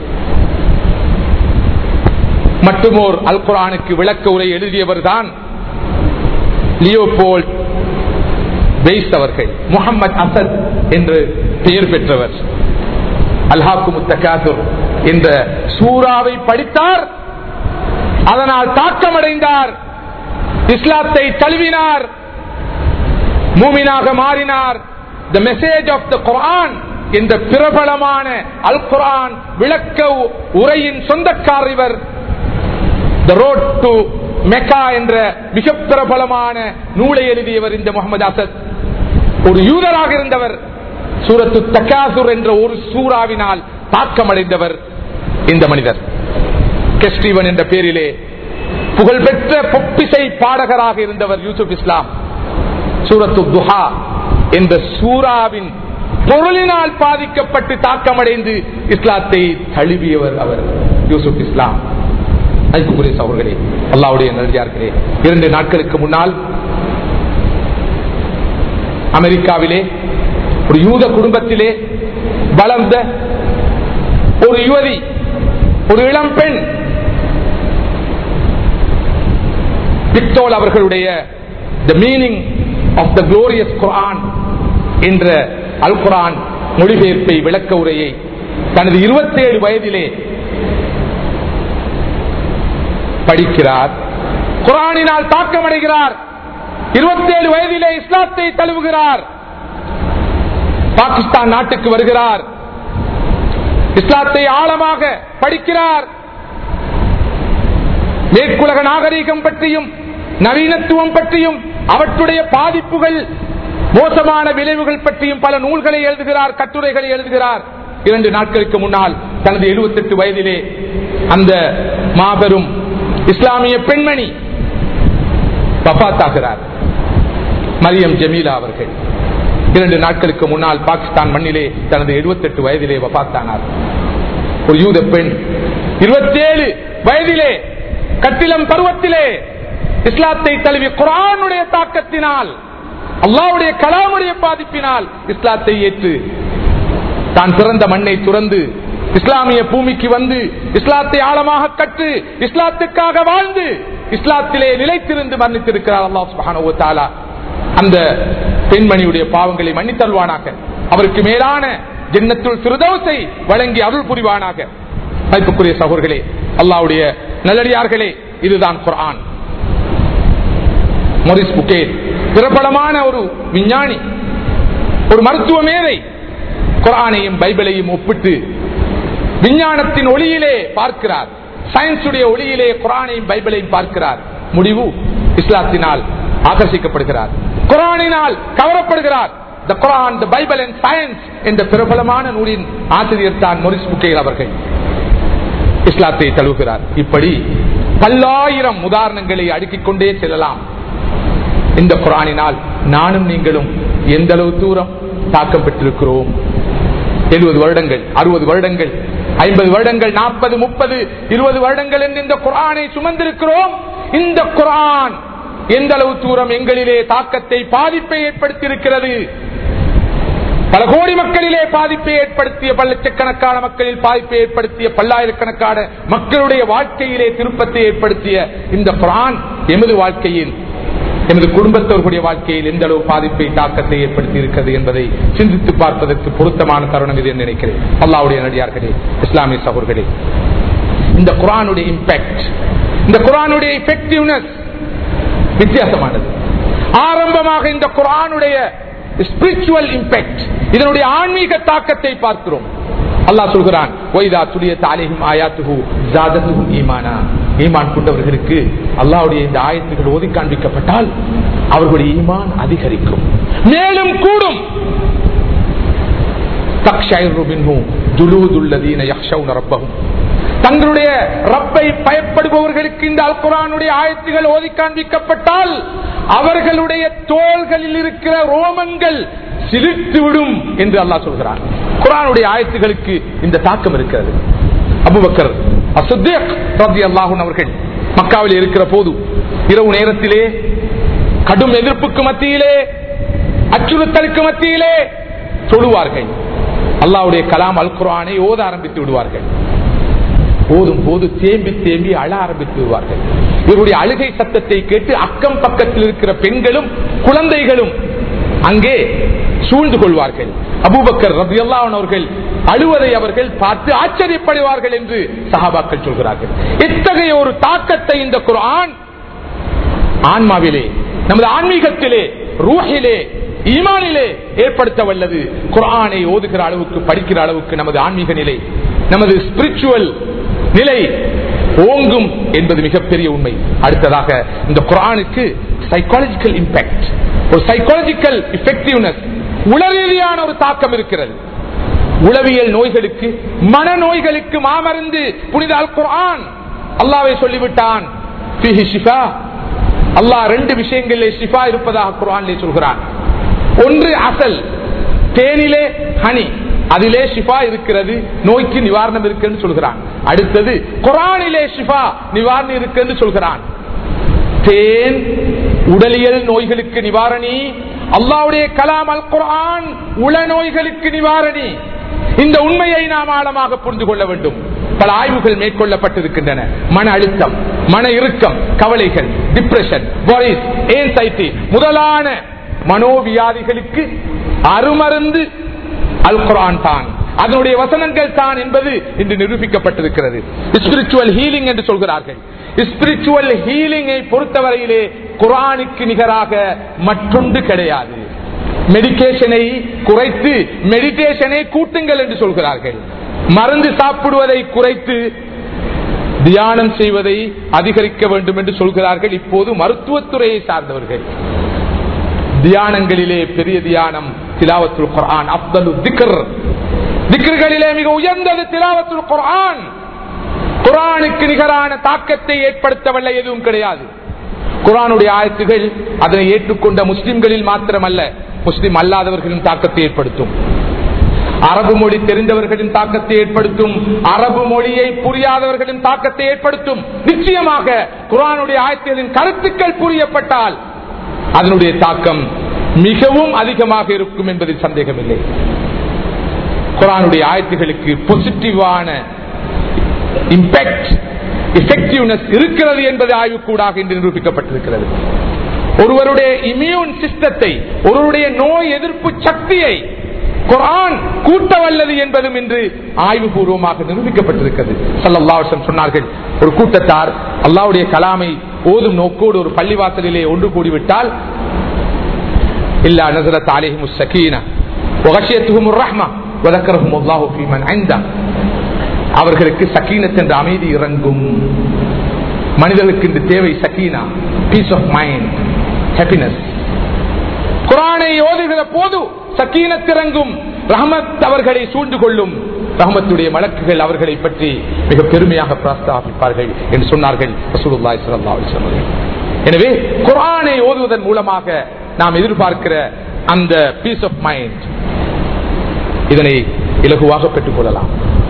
மட்டுமோர் அல் குரானுக்கு விளக்க உரை எழுதியவர் தான் லியோபோல் பெய்ஸ் அவர்கள் முகமது அசத் என்று பெயர் பெற்றவர் அல்ஹாக்கு முத்தகாசுர் என்ற சூறாவை படித்தார் அதனால் தாக்கமடைந்தார் இஸ்லாத்தை தழுவினார் மூமினாக மாறினார் த மெசேஜ் ஆஃப் த குரான் என்ற பிரபலமான அல் குரான் விளக்க உரையின் சொந்தக்காரர் இவர் த ரோட் டு மெக்கா என்ற மிக பிரபலமான நூலை எழுதியவர் இந்த முகமது அசத் ஒரு யூதராக இருந்தவர் சூரத்து தக்காசுர் என்ற ஒரு சூறாவினால் தாக்கமடைந்தவர் இந்த மனிதர் கெஸ்டிவன் என்ற பேரிலே புகழ்பெற்ற பொப்பிசை பாடகராக இருந்தவர் யூசுப் இஸ்லாம் சூரத்து துஹா என்ற சூராவின் பொருளினால் பாதிக்கப்பட்டு தாக்கமடைந்து இஸ்லாத்தை தழுவியவர் அவர் யூசுப் இஸ்லாம் அன்புக்குரிய சகோதரர்களே அல்லாவுடைய நன்றியார்களே இரண்டு நாட்களுக்கு முன்னால் அமெரிக்காவிலே ஒரு யூத குடும்பத்திலே வளர்ந்த ஒரு யுவதி ஒரு இளம் பெண் பிக்டோல் அவர்களுடைய the meaning of the glorious Quran என்ற அல் குரான் மொழிபெயர்ப்பை விளக்க உரையை தனது இருபத்தி ஏழு வயதிலே படிக்கிறார் குரானினால் தாக்கமடைகிறார் இருபத்தி ஏழு வயதிலே இஸ்லாத்தை தழுவுகிறார் பாகிஸ்தான் நாட்டுக்கு வருகிறார் இஸ்லாத்தை ஆழமாக படிக்கிறார் மேற்குலக நாகரீகம் பற்றியும் நவீனத்துவம் பற்றியும் அவற்றுடைய பாதிப்புகள் மோசமான விளைவுகள் பற்றியும் பல நூல்களை எழுதுகிறார் கட்டுரைகளை எழுதுகிறார் இரண்டு நாட்களுக்கு முன்னால் தனது 78 வயதிலே அந்த மாபெரும் இஸ்லாமிய பெண்மணி வபாத்தாகிறார் மரியம் ஜமீலா அவர்கள் இரண்டு நாட்களுக்கு முன்னால் பாகிஸ்தான் மண்ணிலே தனது 78 வயதிலே வபாத்தானார் ஒரு யூத பெண் 27 வயதிலே கட்டிலம் பருவத்திலே இஸ்லாத்தை தழுவி குரானுடைய தாக்கத்தினால் அல்லாவுடைய கலாமுடைய பாதிப்பினால் இஸ்லாத்தை ஏற்று தான் பிறந்த மண்ணை துறந்து இஸ்லாமிய பூமிக்கு வந்து இஸ்லாத்தை ஆழமாக கற்று இஸ்லாத்துக்காக வாழ்ந்து இஸ்லாத்திலே நிலைத்திருந்து மன்னித்திருக்கிறார் அல்லாஹ் சுப்ஹானஹு வ தஆலா அந்த பெண்மணியுடைய பாவங்களை மன்னித்தல்வானாக அவருக்கு மேலான ஜன்னத்துல் ஃபிர்தௌஸை வழங்கி அருள் புரிவானாக மதிப்புக்குரிய சகோதரர்களே அல்லாஹ்வுடைய நல்லடியார்களே இதுதான் குர்ஆன் மொரிஸ் புக்கே பிரபலமான ஒரு விஞ்ஞானி ஒரு மருத்துவ மேதை குரானையும் பைபிளையும் ஒப்பிட்டு விஞ்ஞானத்தின் ஒளியிலே பார்க்கிறார் சயின்ஸுடைய ஒளியிலே குரானையும் பைபிளையும் பார்க்கிறார் முடிவு இஸ்லாத்தினால் ஆகர்ஷிக்கப்படுகிறார் குரானினால் கவரப்படுகிறார் the Quran the Bible and science என்ற பிரபலமான நூலின் ஆசிரியர் தான் மொரிஸ் புக்கேல் அவர்கள் இஸ்லாத்தை தழுவுகிறார் இப்படி பல்லாயிரம் உதாரணங்களை அடுக்கிக் கொண்டே செல்லலாம் இந்த குரானினால் நானும் நீங்களும் எந்த அளவு தூரம் தாக்கம் பெற்றிருக்கிறோம் எழுபது வருடங்கள் அறுபது வருடங்கள் ஐம்பது வருடங்கள் நாற்பது முப்பது இருபது வருடங்கள் என்று இந்த குரானை சுமந்திருக்கிறோம் இந்த குரான் எந்த அளவு தூரம் எங்களிலே தாக்கத்தை பாதிப்பை ஏற்படுத்தியிருக்கிறது பல கோடி மக்களிலே பாதிப்பை ஏற்படுத்திய பல லட்சக்கணக்கான மக்களில் பாதிப்பை ஏற்படுத்திய பல்லாயிரக்கணக்கான மக்களுடைய வாழ்க்கையிலே திருப்பத்தை ஏற்படுத்திய இந்த குரான் எமது வாழ்க்கையில் எமது குடும்பத்தவர்களுடைய வாழ்க்கையில் எந்த அளவு பாதிப்பை தாக்கத்தை ஏற்படுத்தி இருக்கிறது என்பதை சிந்தித்து பார்ப்பதற்கு பொருத்தமான தருணம் இது என்று நினைக்கிறேன் அல்லாவுடைய நடிகார்களே இஸ்லாமிய சகோர்களே இந்த குரானுடைய இம்பாக்ட் இந்த குரானுடைய எஃபெக்டிவ்னஸ் வித்தியாசமானது ஆரம்பமாக இந்த குரானுடைய ஸ்பிரிச்சுவல் இம்பாக்ட் இதனுடைய ஆன்மீக தாக்கத்தை பார்க்கிறோம் அல்லாஹ் சொல்கிறான் ஒய்தா துளிய தாலிகும் ஆயாத்துகு ஜாதத்துகும் ஈமானா ஈமான் கொண்டவர்களுக்கு அல்லாவுடைய இந்த ஆயத்துகள் ஓதி காண்பிக்கப்பட்டால் அவர்களுடைய ஈமான் அதிகரிக்கும் மேலும் கூடும் தங்களுடைய ரப்பை பயப்படுபவர்களுக்கு இந்த அல்குரானுடைய ஆயத்துகள் ஓதி காண்பிக்கப்பட்டால் அவர்களுடைய தோள்களில் இருக்கிற ரோமங்கள் சிலிர்த்துவிடும் என்று அல்லாஹ் சொல்கிறான் குரானுடைய ஆயத்துகளுக்கு இந்த தாக்கம் இருக்கிறது அபுபக்கர் அல்லாஹூன் அவர்கள் மக்காவில் இருக்கிற போது இரவு நேரத்திலே கடும் எதிர்ப்புக்கு மத்தியிலே அச்சுறுத்தலுக்கு மத்தியிலே சொல்லுவார்கள் அல்லாவுடைய கலாம் அல் குரானை ஓத ஆரம்பித்து விடுவார்கள் போதும் போது தேம்பி தேம்பி அழ ஆரம்பித்து விடுவார்கள் இவருடைய அழுகை சத்தத்தை கேட்டு அக்கம் பக்கத்தில் இருக்கிற பெண்களும் குழந்தைகளும் அங்கே சூழ்ந்து கொள்வார்கள் அபூபக்கர் ரபி அவர்கள் அழுவதை அவர்கள் பார்த்து ஆச்சரியப்படுவார்கள் என்று சஹாபாக்கள் சொல்கிறார்கள் இத்தகைய ஒரு தாக்கத்தை இந்த குரான் ஆன்மாவிலே நமது ஆன்மீகத்திலே ரூஹிலே ஈமானிலே ஏற்படுத்த வல்லது குரானை ஓதுகிற அளவுக்கு படிக்கிற அளவுக்கு நமது ஆன்மீக நிலை நமது ஸ்பிரிச்சுவல் நிலை ஓங்கும் என்பது மிகப்பெரிய உண்மை அடுத்ததாக இந்த குரானுக்கு சைக்காலஜிக்கல் இம்பாக்ட் ஒரு சைக்காலஜிக்கல் இஃபெக்டிவ்னஸ் உளரீதியான ஒரு தாக்கம் இருக்கிறது உளவியல் நோய்களுக்கு மனநோய்களுக்கு மாமருந்து புனித அல் குர்ஆன் அல்லாவை சொல்லிவிட்டான் "ஃபீஹி ஷிஃபா." அல்லாஹ் ரெண்டு விஷயங்களிலே ஷிஃபா இருப்பதாக குர்ஆனிலே சொல்கிறான் ஒன்று அசல் தேனிலே ஹனி அதிலே ஷிஃபா இருக்கிறது நோய்க்கு நிவாரணம் இருக்குன்னு சொல்கிறான் அடுத்தது குரானிலே ஷிஃபா நிவாரணம் இருக்குன்னு சொல்கிறான் தேன் உடலியல் நோய்களுக்கு நிவாரணி அல்லாவுடைய கலாம் அல் குர்ஆன் உள நோய்களுக்கு நிவாரணி இந்த உண்மையை நாம் ஆழமாக புரிந்து கொள்ள வேண்டும் பல ஆய்வுகள் மேற்கொள்ளப்பட்டிருக்கின்றன மன அழுத்தம் மன இறுக்கம் கவலைகள் டிப்ரெஷன் ஏன்சைட்டி முதலான மனோவியாதிகளுக்கு அருமருந்து அல் குரான் தான் அதனுடைய வசனங்கள் தான் என்பது இன்று நிரூபிக்கப்பட்டிருக்கிறது ஸ்பிரிச்சுவல் ஹீலிங் என்று சொல்கிறார்கள் ஸ்பிரிச்சுவல் ஹீலிங்கை பொறுத்தவரையிலே குரானுக்கு நிகராக மற்றொன்று கிடையாது மெடிக்கேஷனை குறைத்து மெடிடேஷனை கூட்டுங்கள் என்று சொல்கிறார்கள் மருந்து சாப்பிடுவதை குறைத்து தியானம் செய்வதை அதிகரிக்க வேண்டும் என்று சொல்கிறார்கள் இப்போது மருத்துவத்துறையை சார்ந்தவர்கள் தியானங்களிலே பெரிய தியானம் திலாவத்துல் குர்ஆன் அப்தலு திக்ர் திக்ர்களிலே மிக உயர்ந்தது திலாவத்துல் குர்ஆன் குரானுக்கு நிகரான தாக்கத்தை ஏற்படுத்தவல்ல எதுவும் கிடையாது குரானுடைய ஆயத்துகள் அதனை ஏற்றுக்கொண்ட முஸ்லிம்களில் மாத்திரமல்ல முஸ்லிம் அல்லாதவர்களின் தாக்கத்தை ஏற்படுத்தும் அரபு மொழி தெரிந்தவர்களின் தாக்கத்தை ஏற்படுத்தும் அரபு மொழியை புரியாதவர்களின் தாக்கத்தை ஏற்படுத்தும் நிச்சயமாக குரானுடைய ஆயத்துகளின் கருத்துக்கள் புரியப்பட்டால் அதனுடைய தாக்கம் மிகவும் அதிகமாக இருக்கும் என்பதில் சந்தேகமில்லை குரானுடைய ஆயத்துகளுக்கு பாசிட்டிவான இம்பாக்ட் எஃபெக்டிவ்னஸ் இருக்கிறது என்பது ஆய்வுக்கூடாக இன்று நிரூபிக்கப்பட்டிருக்கிறது ஒருவருடைய இம்யூன் சிஸ்டத்தை ஒருவருடைய நோய் எதிர்ப்பு சக்தியை குரான் கூட்ட வல்லது என்பதும் இன்று ஆய்வுபூர்வமாக நிரூபிக்கப்பட்டிருக்கிறது சல்லாஹம் சொன்னார்கள் ஒரு கூட்டத்தார் அல்லாவுடைய கலாமை ஓதும் நோக்கோடு ஒரு பள்ளிவாசலிலே ஒன்று கூடிவிட்டால் இல்லா நசரத் அலிஹிமு சகீனா وغشيتهم الرحمة وذكرهم الله في من عنده அவர்களுக்கு சக்கீனத் என்ற அமைதி இறங்கும் மனிதர்களுக்கு இந்த தேவை சக்கீனா பீஸ் ஆஃப் மைண்ட் ஹாப்பினஸ் குரானை ஓதுகிற போது சக்கீனத் இறங்கும் ரஹமத் அவர்களை சூழ்ந்து கொள்ளும் ரஹமத்துடைய மலக்குகள் அவர்களை பற்றி மிக பெருமையாக பிரஸ்தாபிப்பார்கள் என்று சொன்னார்கள் ரசூலுல்லாஹி ஸல்லல்லாஹு அலைஹி வஸல்லம் எனவே குரானை ஓதுவதன் மூலமாக நாம் எதிர்பார்க்கிற அந்த பீஸ் ஆஃப் மைண்ட் இதனை இலகுவாக பெற்றுக் கொள்ளலாம்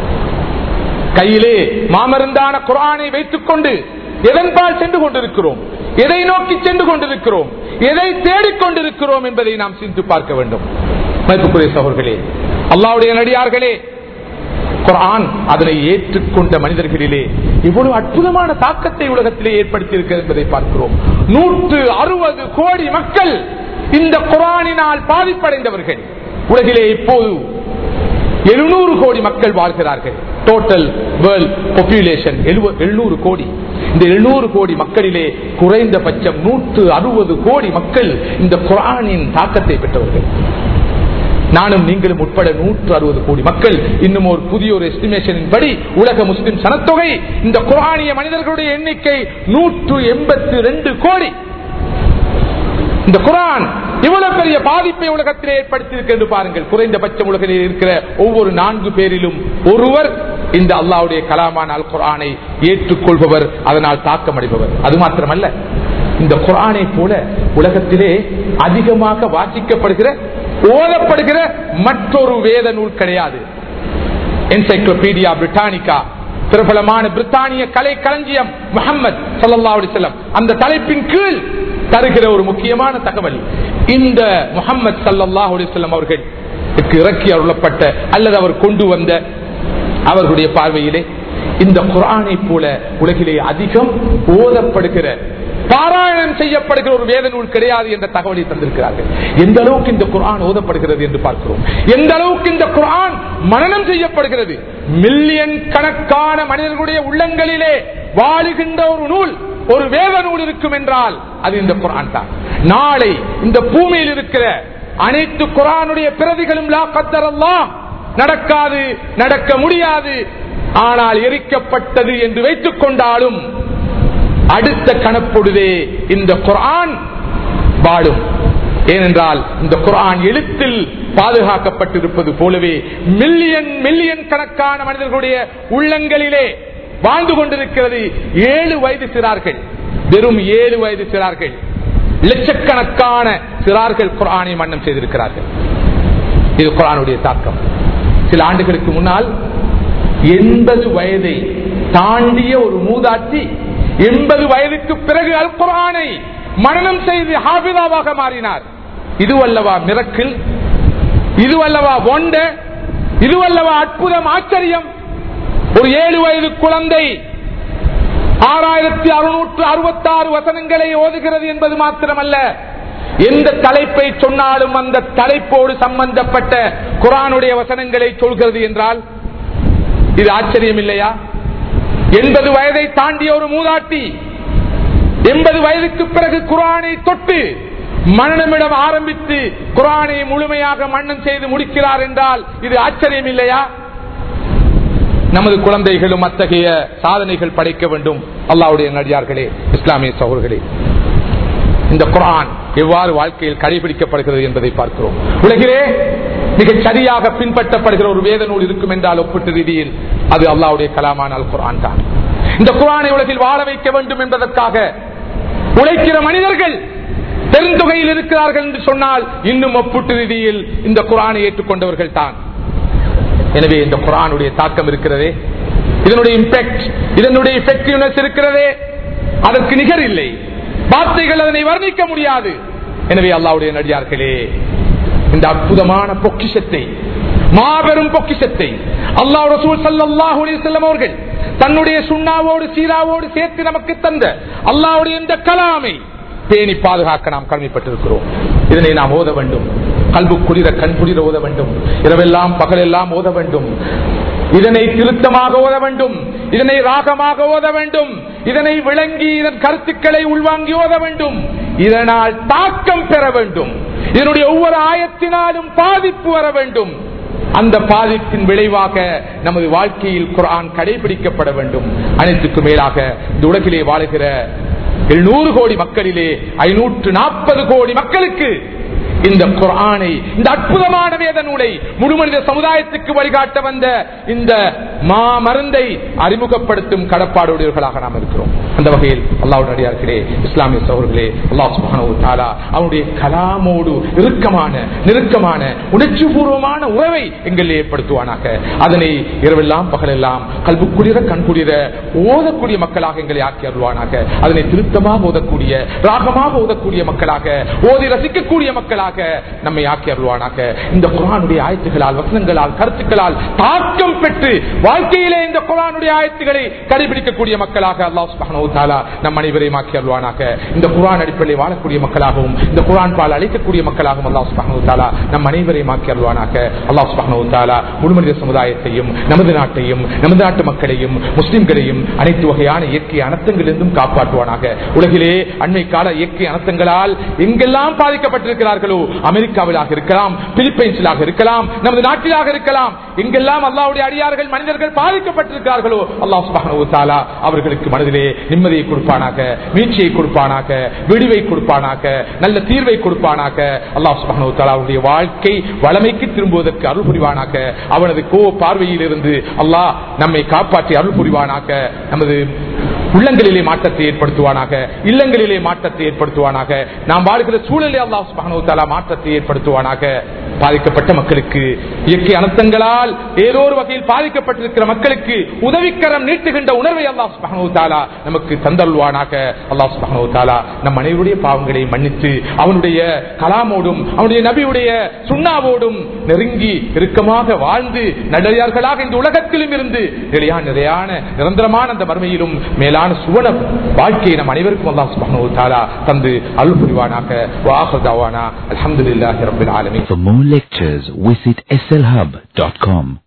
கையிலே மாமருந்தான குரானை வைத்துக் கொண்டு எதன்பால் சென்று கொண்டிருக்கிறோம் எதை நோக்கி சென்று கொண்டிருக்கிறோம் எதை தேடிக் கொண்டிருக்கிறோம் என்பதை நாம் சிந்து பார்க்க வேண்டும் மதிப்புக்குரிய சகோதர்களே அல்லாவுடைய நடிகார்களே குரான் அதனை ஏற்றுக்கொண்ட மனிதர்களிலே இவ்வளவு அற்புதமான தாக்கத்தை உலகத்திலே ஏற்படுத்தி இருக்கிறது என்பதை பார்க்கிறோம் நூற்று அறுபது கோடி மக்கள் இந்த குரானினால் பாதிப்படைந்தவர்கள் உலகிலே இப்போது எழுநூறு கோடி மக்கள் வாழ்கிறார்கள் டோட்டல் வேர்ல்ட் பாப்புலேஷன் எழுநூறு கோடி இந்த எழுநூறு கோடி மக்களிலே குறைந்தபட்சம் நூற்று அறுபது கோடி மக்கள் இந்த குரானின் தாக்கத்தை பெற்றவர்கள் நானும் நீங்களும் உட்பட நூற்று அறுபது கோடி மக்கள் இன்னும் ஒரு புதிய ஒரு எஸ்டிமேஷனின் படி உலக முஸ்லிம் சனத்தொகை இந்த குரானிய மனிதர்களுடைய எண்ணிக்கை நூற்று எண்பத்தி ரெண்டு கோடி இந்த குரான் இவ்வளவு பெரிய பாதிப்பை உலகத்திலே ஏற்படுத்தி என்று பாருங்கள் குறைந்தபட்சம் உலகில் இருக்கிற ஒவ்வொரு நான்கு பேரிலும் ஒருவர் இந்த அல்லாவுடைய கலாமான அல் குரானை ஏற்றுக்கொள்பவர் அதனால் தாக்கமடைபவர் அது மாத்திரமல்ல இந்த குரானை போல உலகத்திலே அதிகமாக வாசிக்கப்படுகிற ஓதப்படுகிற மற்றொரு வேத நூல் கிடையாது என்சைக்ளோபீடியா பிரிட்டானிகா பிரபலமான பிரித்தானிய கலை களஞ்சியம் முகமது சல்லா அலிசல்லம் அந்த தலைப்பின் கீழ் தருகிற ஒரு முக்கியமான தகவல் இந்த முகமது சல்லா அலிசல்லம் அவர்கள் இறக்கி அருளப்பட்ட அல்லது அவர் கொண்டு வந்த அவர்களுடைய பார்வையிலே இந்த குரானை போல உலகிலே அதிகம் ஓதப்படுகிற பாராயணம் செய்யப்படுகிற ஒரு வேத நூல் கிடையாது என்ற தகவலை தந்திருக்கிறார்கள் எந்த அளவுக்கு இந்த குரான் ஓதப்படுகிறது என்று பார்க்கிறோம் எந்த அளவுக்கு இந்த குரான் மனநம் செய்யப்படுகிறது மில்லியன் கணக்கான மனிதர்களுடைய உள்ளங்களிலே வாழுகின்ற ஒரு நூல் ஒரு வேத நூல் இருக்கும் என்றால் அது இந்த குரான் தான் நாளை இந்த பூமியில் இருக்கிற அனைத்து குரானுடைய பிரதிகளும் லா கத்தரெல்லாம் நடக்காது நடக்க முடியாது ஆனால் எரிக்கப்பட்டது என்று வைத்துக் கொண்டாலும் அடுத்த கணப்பொழுதே இந்த குரான் வாழும் ஏனென்றால் இந்த குரான் எழுத்தில் பாதுகாக்கப்பட்டிருப்பது போலவே மில்லியன் மில்லியன் கணக்கான மனிதர்களுடைய உள்ளங்களிலே வாழ்ந்து கொண்டிருக்கிறது ஏழு வயது சிறார்கள் வெறும் ஏழு வயது சிறார்கள் லட்சக்கணக்கான சிறார்கள் குரானை மன்னம் செய்திருக்கிறார்கள் இது குரானுடைய தாக்கம் சில ஆண்டுகளுக்கு முன்னால் எண்பது வயதை தாண்டிய ஒரு மூதாட்டி எண்பது வயதுக்கு பிறகு அல் குரானை மனனம் செய்து ஹாபிதாவாக மாறினார் இதுவல்லவா மிரக்கில் இதுவல்லவா ஒண்ட இதுவல்லவா அற்புதம் ஆச்சரியம் ஒரு ஏழு வயது குழந்தை ஆறாயிரத்தி அறுநூற்று அறுபத்தி ஆறு வசனங்களை ஓதுகிறது என்பது மாத்திரமல்ல எந்த தலைப்பை சொன்னாலும் அந்த தலைப்போடு சம்பந்தப்பட்ட குரானுடைய வசனங்களை சொல்கிறது என்றால் இது ஆச்சரியம் இல்லையா எண்பது வயதை தாண்டிய ஒரு மூதாட்டி எண்பது வயதுக்கு பிறகு குரானை தொட்டு மன்னமிடம் ஆரம்பித்து குரானை முழுமையாக மன்னம் செய்து முடிக்கிறார் என்றால் இது ஆச்சரியம் இல்லையா நமது குழந்தைகளும் அத்தகைய சாதனைகள் படைக்க வேண்டும் அல்லாவுடைய நடிகார்களே இஸ்லாமிய சகோதர்களே இந்த குரான் எவ்வாறு வாழ்க்கையில் கடைபிடிக்கப்படுகிறது என்பதை பார்க்கிறோம் உலகிலே மிகச் சரியாக பின்பற்றப்படுகிற ஒரு வேத நூல் இருக்கும் என்றால் ஒப்பிட்டு ரீதியில் அது அல்லாவுடைய கலாமானால் குரான் தான் இந்த குரானை உலகில் வாழ வைக்க வேண்டும் என்பதற்காக உழைக்கிற மனிதர்கள் பெருந்தொகையில் இருக்கிறார்கள் என்று சொன்னால் இன்னும் ஒப்பிட்டு ரீதியில் இந்த குரானை ஏற்றுக்கொண்டவர்கள் தான் எனவே இந்த குரானுடைய தாக்கம் இருக்கிறதே இதனுடைய இம்பாக்ட் இதனுடைய எஃபெக்டிவ்னஸ் இருக்கிறதே அதற்கு நிகர் இல்லை வார்த்தைகள் அதனை வர்ணிக்க முடியாது எனவே அல்லாவுடைய நடிகார்களே இந்த அற்புதமான பொக்கிஷத்தை மாபெரும் பொக்கிஷத்தை அல்லாஹ் ரசூல் ஸல்லல்லாஹு அலைஹி வஸல்லம் அவர்கள் தன்னுடைய சுண்ணாவோடு சீராவோடு சேர்த்து நமக்கு தந்த அல்லாஹ்வுடைய இந்த கலாமை பேணி பாதுகாக்க நாம் கடமைப்பட்டிருக்கிறோம் இதனை நாம் ஓத வேண்டும் கல்பு குளிர கண் குளிர ஓத வேண்டும் இரவெல்லாம் பகலெல்லாம் ஓத வேண்டும் இதனை திருத்தமாக ஓத வேண்டும் இதனை ராகமாக ஓத வேண்டும் இதனை விளங்கி இதன் கருத்துக்களை உள்வாங்கி ஓத வேண்டும் இதனால் தாக்கம் பெற வேண்டும் இதனுடைய ஒவ்வொரு ஆயத்தினாலும் பாதிப்பு வர வேண்டும் அந்த பாதிப்பின் விளைவாக நமது வாழ்க்கையில் குரான் கடைபிடிக்கப்பட வேண்டும் அனைத்துக்கும் மேலாக இந்த உலகிலே வாழுகிற எழுநூறு கோடி மக்களிலே ஐநூற்று நாற்பது கோடி மக்களுக்கு இந்த குரானை இந்த அற்புதமான வேத நூலை முழுமனித சமுதாயத்துக்கு வழிகாட்ட வந்த இந்த மா மருந்தை அறிமுகப்படுத்தும் கடப்பாடுடையவர்களாக நாம் இருக்கிறோம் அந்த வகையில் அல்லாவுடைய இஸ்லாமிய சோழர்களே அல்லாஹ் சுப்ஹானஹு வ தஆலா அவனுடைய கலாமோடு இறுக்கமான நெருக்கமான உணர்ச்சி பூர்வமான உறவை எங்களில் ஏற்படுத்துவானாக அதனை இரவெல்லாம் பகலெல்லாம் கல்பு குளிர கண் குளிர ஓதக்கூடிய மக்களாக எங்களை ஆக்கி அருள்வானாக அதனை திருத்தமாக ஓதக்கூடிய ராகமாக ஓதக்கூடிய மக்களாக ஓதி ரசிக்கக்கூடிய மக்களாக நம்மை ஆக்கி அருள்வானாக இந்த குரானுடைய ஆயத்துகளால் வசனங்களால் கருத்துக்களால் தாக்கம் பெற்று வாழ்க்கையிலே இந்த குரானுடைய ஆயத்துகளை கடைபிடிக்கக்கூடிய மக்களாக அல்லாஹ் சுப்ஹானஹு வ தஆலா நம் அனைவரையும் ஆக்கி அருள்வானாக இந்த குரான் அடிப்படையில் வாழக்கூடிய மக்களாகவும் இந்த குரான் பால் அழைக்கக்கூடிய மக்களாகவும் அல்லாஹ் சுப்ஹானஹு வ தஆலா நம் அனைவரையும் ஆக்கி அருள்வானாக அல்லாஹ் சுப்ஹானஹு வ தஆலா முழுமனித சமுதாயத்தையும் நமது நாட்டையும் நமது நாட்டு மக்களையும் முஸ்லிம்களையும் அனைத்து வகையான இயற்கை அனர்த்தங்களிலிருந்தும் காப்பாற்றுவானாக உலகிலே அண்மை கால இயற்கை அனர்த்தங்களால் எங்கெல்லாம் பாதிக்கப்பட்டிருக்கிறார்களோ அமெரிக்காவிலாக இருக்கலாம் பிலிப்பைன்ஸிலாக இருக்கலாம் நமது நாட்டிலாக இருக்கலாம் எங்கெல்லாம் அல்லாவுடைய அடியார்கள் மனிதர்கள் பாதிக்கப்பட்டிருக்கிறார்களோ அல்லாஹ் சுப்ஹானஹு வ தஆலா அவர்களுக்கு மனதிலே நிம்மதியை கொடுப்பானாக மீட்சியை கொடுப்பானாக விடுவை கொடுப்பானாக நல்ல தீர்வை கொடுப்பானாக அல்லாஹ் சுப்ஹானஹு வ தஆலா அவருடைய வாழ்க்கை வளமைக்கு திரும்புவதற்கு அருள் புரிவானாக அவனது கோ பார்வையில் இருந்து அல்லாஹ் நம்மை காப்பாற்றி அருள் புரிவானாக நமது உள்ளங்களிலே மாற்றத்தை ஏற்படுத்துவானாக இல்லங்களிலே மாற்றத்தை ஏற்படுத்துவானாக நாம் வாழ்கிற சூழலே அல்லாஹ் சுப்ஹானஹு வ தஆலா மாற்றத்தை ஏற்படுத்துவானாக பாதிக்கப்பட்ட மக்களுக்கு இயற்கை அனர்த்தங்களால் ஏதோ ஒரு வகையில் பாதிக்கப்பட்டிருக்கிற மக்களுக்கு உதவிக்கரம் நீட்டுகின்ற உணர்வை அல்லாஹ் சுப்ஹானஹு வ தஆலா நமக்கு தந்தருள்வானாக அல்லாஹ் சுப்ஹானஹு வ தஆலா நம் அனைவருடைய பாவங்களை மன்னித்து அவனுடைய கலாமோடும் அவனுடைய நபியுடைய சுண்ணாவோடும் நெருங்கி இறுக்கமாக வாழ்ந்து நடையார்களாக இந்த உலகத்திலும் இருந்து நிலையான நிலையான நிரந்தரமான அந்த மறுமையிலும் மேலான சுவன வாழ்க்கையை நம் அனைவருக்கும் அல்லாஹ் சுப்ஹானஹு வ தஆலா தந்து அருள் புரிவானாக வாஹர் தவானா அல்ஹம்துலில்லாஹி ரப்பில் ஆலமீன் For more lectures, visit slhub.com.